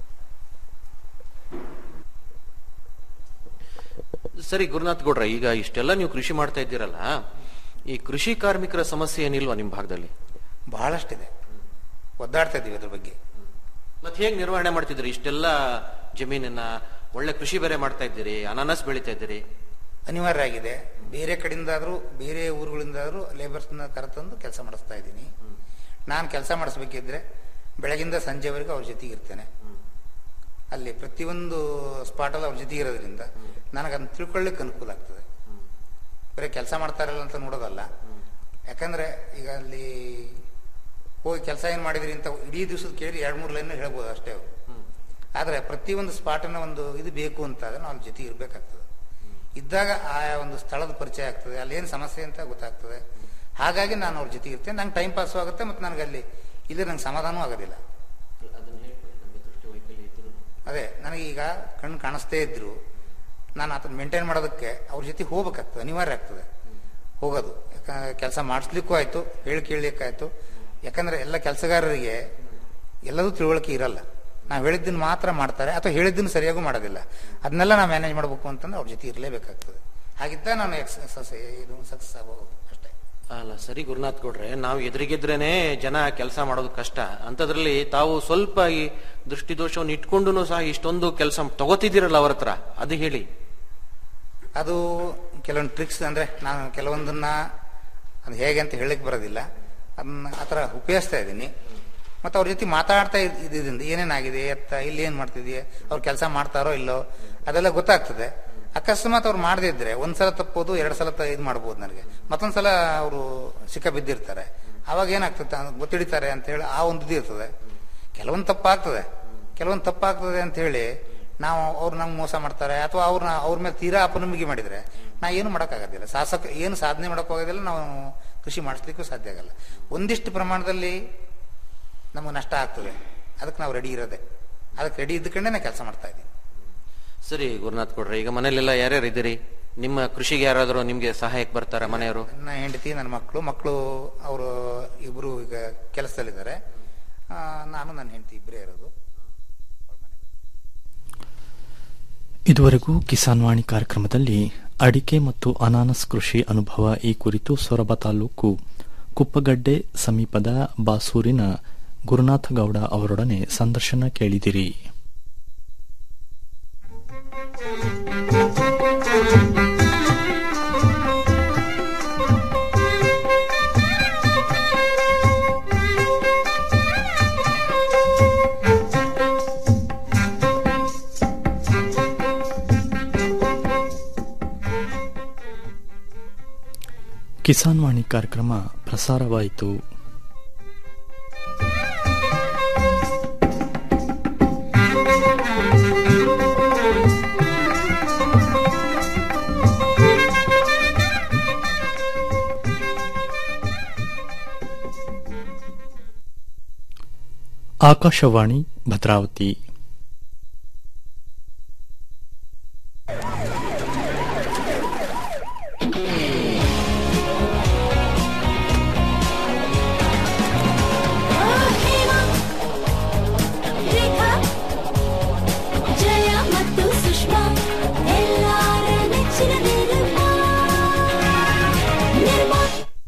ಸರಿ ಗುರುನಾಥ್ ಗೌಡ್ರ ಈಗ ಇಷ್ಟೆಲ್ಲ ನೀವು ಕೃಷಿ ಮಾಡ್ತಾ ಇದ್ದೀರಲ್ಲ ಈ ಕೃಷಿ ಕಾರ್ಮಿಕರ ಸಮಸ್ಯೆ ಏನಿಲ್ವಾ ನಿಮ್ ಭಾಗದಲ್ಲಿ ಬಹಳಷ್ಟಿದೆ ಒದ್ದಾಡ್ತಾ ಇದ್ದೀವಿ ಅದ್ರ ಬಗ್ಗೆ ಮತ್ತೆ ಹೇಗ್ ನಿರ್ವಹಣೆ ಮಾಡ್ತಿದ್ರಿ ಇಷ್ಟೆಲ್ಲ ಜಮೀನನ್ನ ಒಳ್ಳೆ ಕೃಷಿ ಬೇರೆ ಮಾಡ್ತಾ ಇದ್ದೀರಿ ಅನಾನಸ್ ಬೆಳಿತಾ ಇದ್ದೀರಿ ಅನಿವಾರ್ಯ ಆಗಿದೆ ಬೇರೆ ಕಡೆಯಿಂದಾದ್ರೂ ಬೇರೆ ಊರುಗಳಿಂದಾದ್ರೂ ಲೇಬರ್ಸ್ನ ಕರೆತಂದು ಕೆಲಸ ಮಾಡಿಸ್ತಾ ಇದ್ದೀನಿ ನಾನು ಕೆಲಸ ಮಾಡಿಸ್ಬೇಕಿದ್ರೆ ಬೆಳಗಿಂದ ಸಂಜೆವರೆಗೂ ಅವ್ರ ಜೊತೆಗೆ ಇರ್ತೇನೆ ಅಲ್ಲಿ ಪ್ರತಿಯೊಂದು ಸ್ಪಾಟಲ್ಲಿ ಅವ್ರ ಜೊತೆಗೆ ಇರೋದ್ರಿಂದ ನನಗೆ ಅದನ್ನ ತಿಳ್ಕೊಳ್ಳಿಕ್ಕೆ ಅನುಕೂಲ ಆಗ್ತದೆ ಬರೀ ಕೆಲಸ ಮಾಡ್ತಾರಲ್ಲ ಅಂತ ನೋಡೋದಲ್ಲ ಯಾಕಂದ್ರೆ ಈಗ ಅಲ್ಲಿ ಹೋಗಿ ಕೆಲಸ ಏನು ಮಾಡಿದ್ರಿ ಅಂತ ಇಡೀ ದಿವಸದ ಕೇಳಿ ಎರಡು ಮೂರು ಲೈನ್ ಹೇಳ್ಬೋದು ಅಷ್ಟೇ ಅವ್ರು ಆದರೆ ಪ್ರತಿಯೊಂದು ಸ್ಪಾಟನ್ನ ಒಂದು ಇದು ಬೇಕು ಅಂತ ಆದ್ರೆ ನಾವು ಜೊತೆಗೆ ಇರಬೇಕಾಗ್ತದೆ ಇದ್ದಾಗ ಆಯಾ ಒಂದು ಸ್ಥಳದ ಪರಿಚಯ ಆಗ್ತದೆ ಅಲ್ಲಿ ಏನು ಸಮಸ್ಯೆ ಅಂತ ಗೊತ್ತಾಗ್ತದೆ ಹಾಗಾಗಿ ನಾನು ಅವ್ರ ಜೊತೆಗೆ ಇರ್ತೇನೆ ನಂಗೆ ಟೈಮ್ ಪಾಸ್ ಆಗುತ್ತೆ ಮತ್ತು ನನಗೆ ಅಲ್ಲಿ ಇಲ್ಲಿ ನಂಗೆ ಸಮಾಧಾನವೂ ಆಗೋದಿಲ್ಲ ಅದೇ ನನಗೆ ಈಗ ಕಣ್ಣು ಕಾಣಿಸ್ತೇ ಇದ್ರು ನಾನು ಅದನ್ನ ಮೇಂಟೈನ್ ಮಾಡೋದಕ್ಕೆ ಅವ್ರ ಜೊತೆ ಹೋಗ್ಬೇಕಾಗ್ತದೆ ಅನಿವಾರ್ಯ ಆಗ್ತದೆ ಹೋಗೋದು ಯಾಕಂದ್ರೆ ಕೆಲಸ ಮಾಡಿಸ್ಲಿಕ್ಕೂ ಆಯ್ತು ಹೇಳಿ ಕೇಳಲಿಕ್ಕಾಯ್ತು ಯಾಕಂದ್ರೆ ಎಲ್ಲ ಕೆಲಸಗಾರರಿಗೆ ಎಲ್ಲದೂ ತಿಳುವಳಿಕೆ ಇರಲ್ಲ ನಾವು ಹೇಳಿದ್ದನ್ನು ಮಾತ್ರ ಮಾಡ್ತಾರೆ ಅಥವಾ ಹೇಳಿದ್ದನ್ನು ಸರಿಯಾಗೂ ಮಾಡೋದಿಲ್ಲ ಅದನ್ನೆಲ್ಲ ನಾವು ಮ್ಯಾನೇಜ್ ಮಾಡಬೇಕು ಅಂತಂದ್ರೆ ಅವ್ರ ಜೊತೆ ಇರಲೇಬೇಕಾಗ್ತದೆ ಹಾಗಿದ್ದ ನಾನು ಎಕ್ಸಸ್ ಇದು ಸಕ್ಸಸ್ ಆಗೋದು ಅಷ್ಟೇ ಅಲ್ಲ ಸರಿ ಗುರುನಾಥ್ ಗೌಡ್ರೆ ನಾವು ಎದುರಿಗಿದ್ರೇನೆ ಜನ ಕೆಲಸ ಮಾಡೋದು ಕಷ್ಟ ಅಂತದ್ರಲ್ಲಿ ತಾವು ಸ್ವಲ್ಪ ಈ ದೃಷ್ಟಿದೋಷವನ್ನು ಇಟ್ಕೊಂಡು ಸಹ ಇಷ್ಟೊಂದು ಕೆಲಸ ತಗೋತಿದ್ದೀರಲ್ಲ ಅವ್ರ ಹತ್ರ ಅದು ಹೇಳಿ ಅದು ಕೆಲವೊಂದು ಟ್ರಿಕ್ಸ್ ಅಂದ್ರೆ ನಾನು ಕೆಲವೊಂದನ್ನ ಅದು ಹೇಗೆ ಅಂತ ಹೇಳಕ್ ಬರೋದಿಲ್ಲ ಅದನ್ನ ಆ ಥರ ಉಪಯೋಗಿಸ್ತಾ ಇದ್ದೀನಿ ಮತ್ತು ಅವ್ರ ಜೊತೆ ಮಾತಾಡ್ತಾ ಇದ್- ಇದ್ದಿದ್ದರಿಂದ ಏನೇನಾಗಿದೆ ಎತ್ತ ಇಲ್ಲಿ ಏನು ಮಾಡ್ತಿದೆಯಾ ಅವ್ರು ಕೆಲಸ ಮಾಡ್ತಾರೋ ಇಲ್ಲೋ ಅದೆಲ್ಲ ಗೊತ್ತಾಗ್ತದೆ ಅಕಸ್ಮಾತ್ ಅವ್ರು ಮಾಡದೇ ಇದ್ರೆ ಒಂದ್ಸಲ ತಪ್ಪೋದು ಎರಡು ಸಲ ತ- ಇದು ಮಾಡ್ಬೋದು ನನಗೆ ಮತ್ತೊಂದ್ಸಲ ಅವರು ಸಿಕ್ಕ ಬಿದ್ದಿರ್ತಾರೆ ಅವಾಗ ಏನಾಗ್ತದೆ ಅಂತ ಗೊತ್ತಿಡಿತಾರೆ ಅಂತ ಹೇಳಿ ಆ ಒಂದು ಇದು ಇರ್ತದೆ ಕೆಲವೊಂದು ತಪ್ಪಾಗ್ತದೆ ಕೆಲವೊಂದು ತಪ್ಪಾಗ್ತದೆ ಅಂತ ಹೇಳಿ ನಾವು ಅವ್ರು ನಮ್ಗೆ ಮೋಸ ಮಾಡ್ತಾರೆ ಅಥವಾ ಅವ್ರನ್ನ ಅವ್ರ ಮೇಲೆ ತೀರಾ ಅಪನಂಬಿಕೆ ಮಾಡಿದ್ರೆ ನಾ ಏನು ಮಾಡೋಕ್ಕಾಗೋದಿಲ್ಲ ಶಾಸಕ ಏನು ಸಾಧನೆ ಮಾಡೋಕ್ಕಾಗೋದಿಲ್ಲ ನಾವು ಕೃಷಿ ಮಾಡಿಸ್ಲಿಕ್ಕೂ ಸಾಧ್ಯ ಆಗಲ್ಲ ಒಂದಿಷ್ಟು ಪ್ರಮಾಣದಲ್ಲಿ ನಮಗೆ ನಷ್ಟ ಆಗ್ತದೆ ಅದಕ್ಕೆ ನಾವು ರೆಡಿ ಇರೋದೆ ಅದಕ್ಕೆ ರೆಡಿ ಇದ್ಕೊಂಡೇ ನಾ ಕೆಲಸ ಮಾಡ್ತಾ ಇದ್ದೀನಿ ಸರಿ ಗುರುನಾಥ್ ಗೌಡ್ರೆ ಈಗ ಮನೇಲೆಲ್ಲ ಯಾರ್ಯಾರು ಇದ್ದೀರಿ ನಿಮ್ಮ ಕೃಷಿಗೆ ಯಾರಾದರೂ ನಿಮ್ಗೆ ಸಹಾಯಕ್ಕೆ ಬರ್ತಾರ ಮನೆಯವರು ನನ್ನ ಹೆಂಡತಿ ನನ್ನ ಮಕ್ಕಳು ಮಕ್ಕಳು ಅವರು ಇಬ್ಬರು ಈಗ ಕೆಲಸದಲ್ಲಿದ್ದಾರೆ ಆ, ನಾನು ನನ್ನ ಹೆಂಡತಿ ಇಬ್ಬರೇ ಇರೋದು ಇದುವರೆಗೂ ಕಿಸಾನ್ ವಾಣಿ ಕಾರ್ಯಕ್ರಮದಲ್ಲಿ ಅಡಿಕೆ ಮತ್ತು ಅನಾನಸ್ ಕೃಷಿ ಅನುಭವ ಈ ಕುರಿತು ಸೊರಬ ತಾಲೂಕು ಕುಪ್ಪಗಡ್ಡೆ ಸಮೀಪದ ಬಾಸೂರಿನ ಗುರುನಾಥ ಗೌಡ ಅವರೊಡನೆ ಸಂದರ್ಶನ ಕೇಳಿದಿರಿ ಕಿಸಾನ್ ವಾಣಿ ಕಾರ್ಯಕ್ರಮ ಪ್ರಸಾರವಾಯಿತು ಆಕಾಶವಾಣಿ ಭದ್ರಾವತಿ ರೇಖಾ ಜಯ ಮತ್ತು ಸುಷ್ಮಾ ಎಲ್ಲಾರ ನೆಚ್ಚಿನ ನಿರ್ಮಾ ನಿರ್ಮಾ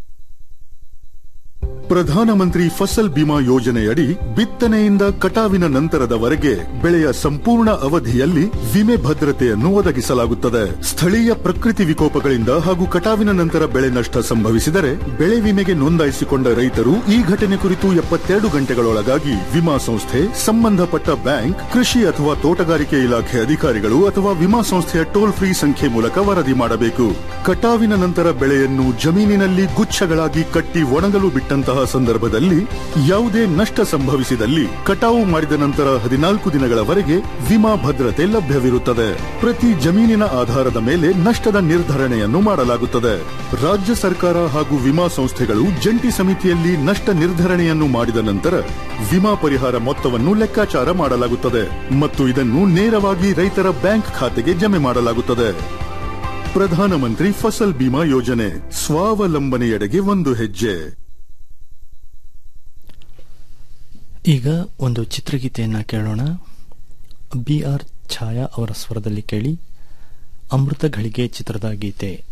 ಪ್ರಧಾನಮಂತ್ರಿ ಫಸಲ್ ಬಿಮಾ ಯೋಜನೆಯಡಿ ಬಿತ್ತನೆಯಿಂದ ಕಟಾವಿನ ನಂತರದವರೆಗೆ ಬೆಳೆಯ ಸಂಪೂರ್ಣ ಅವಧಿಯಲ್ಲಿ ವಿಮೆ ಭದ್ರತೆಯನ್ನು ಒದಗಿಸಲಾಗುತ್ತದೆ ಸ್ಥಳೀಯ ಪ್ರಕೃತಿ ವಿಕೋಪಗಳಿಂದ ಹಾಗೂ ಕಟಾವಿನ ನಂತರ ಬೆಳೆ ನಷ್ಟ ಸಂಭವಿಸಿದರೆ ಬೆಳೆ ವಿಮೆಗೆ ನೋಂದಾಯಿಸಿಕೊಂಡ ರೈತರು ಈ ಘಟನೆ ಕುರಿತು ಎಪ್ಪತ್ತೆರಡು ಗಂಟೆಗಳೊಳಗಾಗಿ ವಿಮಾ ಸಂಸ್ಥೆ ಸಂಬಂಧಪಟ್ಟ ಬ್ಯಾಂಕ್ ಕೃಷಿ ಅಥವಾ ತೋಟಗಾರಿಕೆ ಇಲಾಖೆ ಅಧಿಕಾರಿಗಳು ಅಥವಾ ವಿಮಾ ಸಂಸ್ಥೆಯ ಟೋಲ್ ಫ್ರೀ ಸಂಖ್ಯೆ ಮೂಲಕ ವರದಿ ಮಾಡಬೇಕು ಕಟಾವಿನ ನಂತರ ಬೆಳೆಯನ್ನು ಜಮೀನಿನಲ್ಲಿ ಗುಚ್ಛಗಳಾಗಿ ಕಟ್ಟಿ ಒಣಗಲು ಬಿಟ್ಟಂತಹ ಸಂದರ್ಭದಲ್ಲಿ ಯಾವುದೇ ನಷ್ಟ ಸಂಭವಿಸಿದಲ್ಲಿ ಕಟಾವು ಮಾಡಿದ ನಂತರ ಹದಿನಾಲ್ಕು ದಿನಗಳವರೆಗೆ ವಿಮಾ ಭದ್ರತೆ ಲಭ್ಯವಿರುತ್ತದೆ ಪ್ರತಿ ಜಮೀನಿನ ಆಧಾರದ ಮೇಲೆ ನಷ್ಟದ ನಿರ್ಧರಣೆಯನ್ನು ಮಾಡಲಾಗುತ್ತದೆ ರಾಜ್ಯ ಸರ್ಕಾರ ಹಾಗೂ ವಿಮಾ ಸಂಸ್ಥೆಗಳು ಜಂಟಿ ಸಮಿತಿಯಲ್ಲಿ ನಷ್ಟ ನಿರ್ಧರಣೆಯನ್ನು ಮಾಡಿದ ನಂತರ ವಿಮಾ ಪರಿಹಾರ ಮೊತ್ತವನ್ನು ಲೆಕ್ಕಾಚಾರ ಮಾಡಲಾಗುತ್ತದೆ ಮತ್ತು ಇದನ್ನು ನೇರವಾಗಿ ರೈತರ ಬ್ಯಾಂಕ್ ಖಾತೆಗೆ ಜಮೆ ಮಾಡಲಾಗುತ್ತದೆ ಪ್ರಧಾನಮಂತ್ರಿ ಫಸಲ್ ಬಿಮಾ ಯೋಜನೆ ಸ್ವಾವಲಂಬನೆಯೆಡೆಗೆ ಒಂದು ಹೆಜ್ಜೆ ಈಗ ಒಂದು ಚಿತ್ರಗೀತೆಯನ್ನ ಕೇಳೋಣ ಬಿ ಆರ್ ಛಾಯಾ ಅವರ ಸ್ವರದಲ್ಲಿ ಕೇಳಿ ಅಮೃತ ಘಳಿಗೆ ಚಿತ್ರದ ಗೀತೆ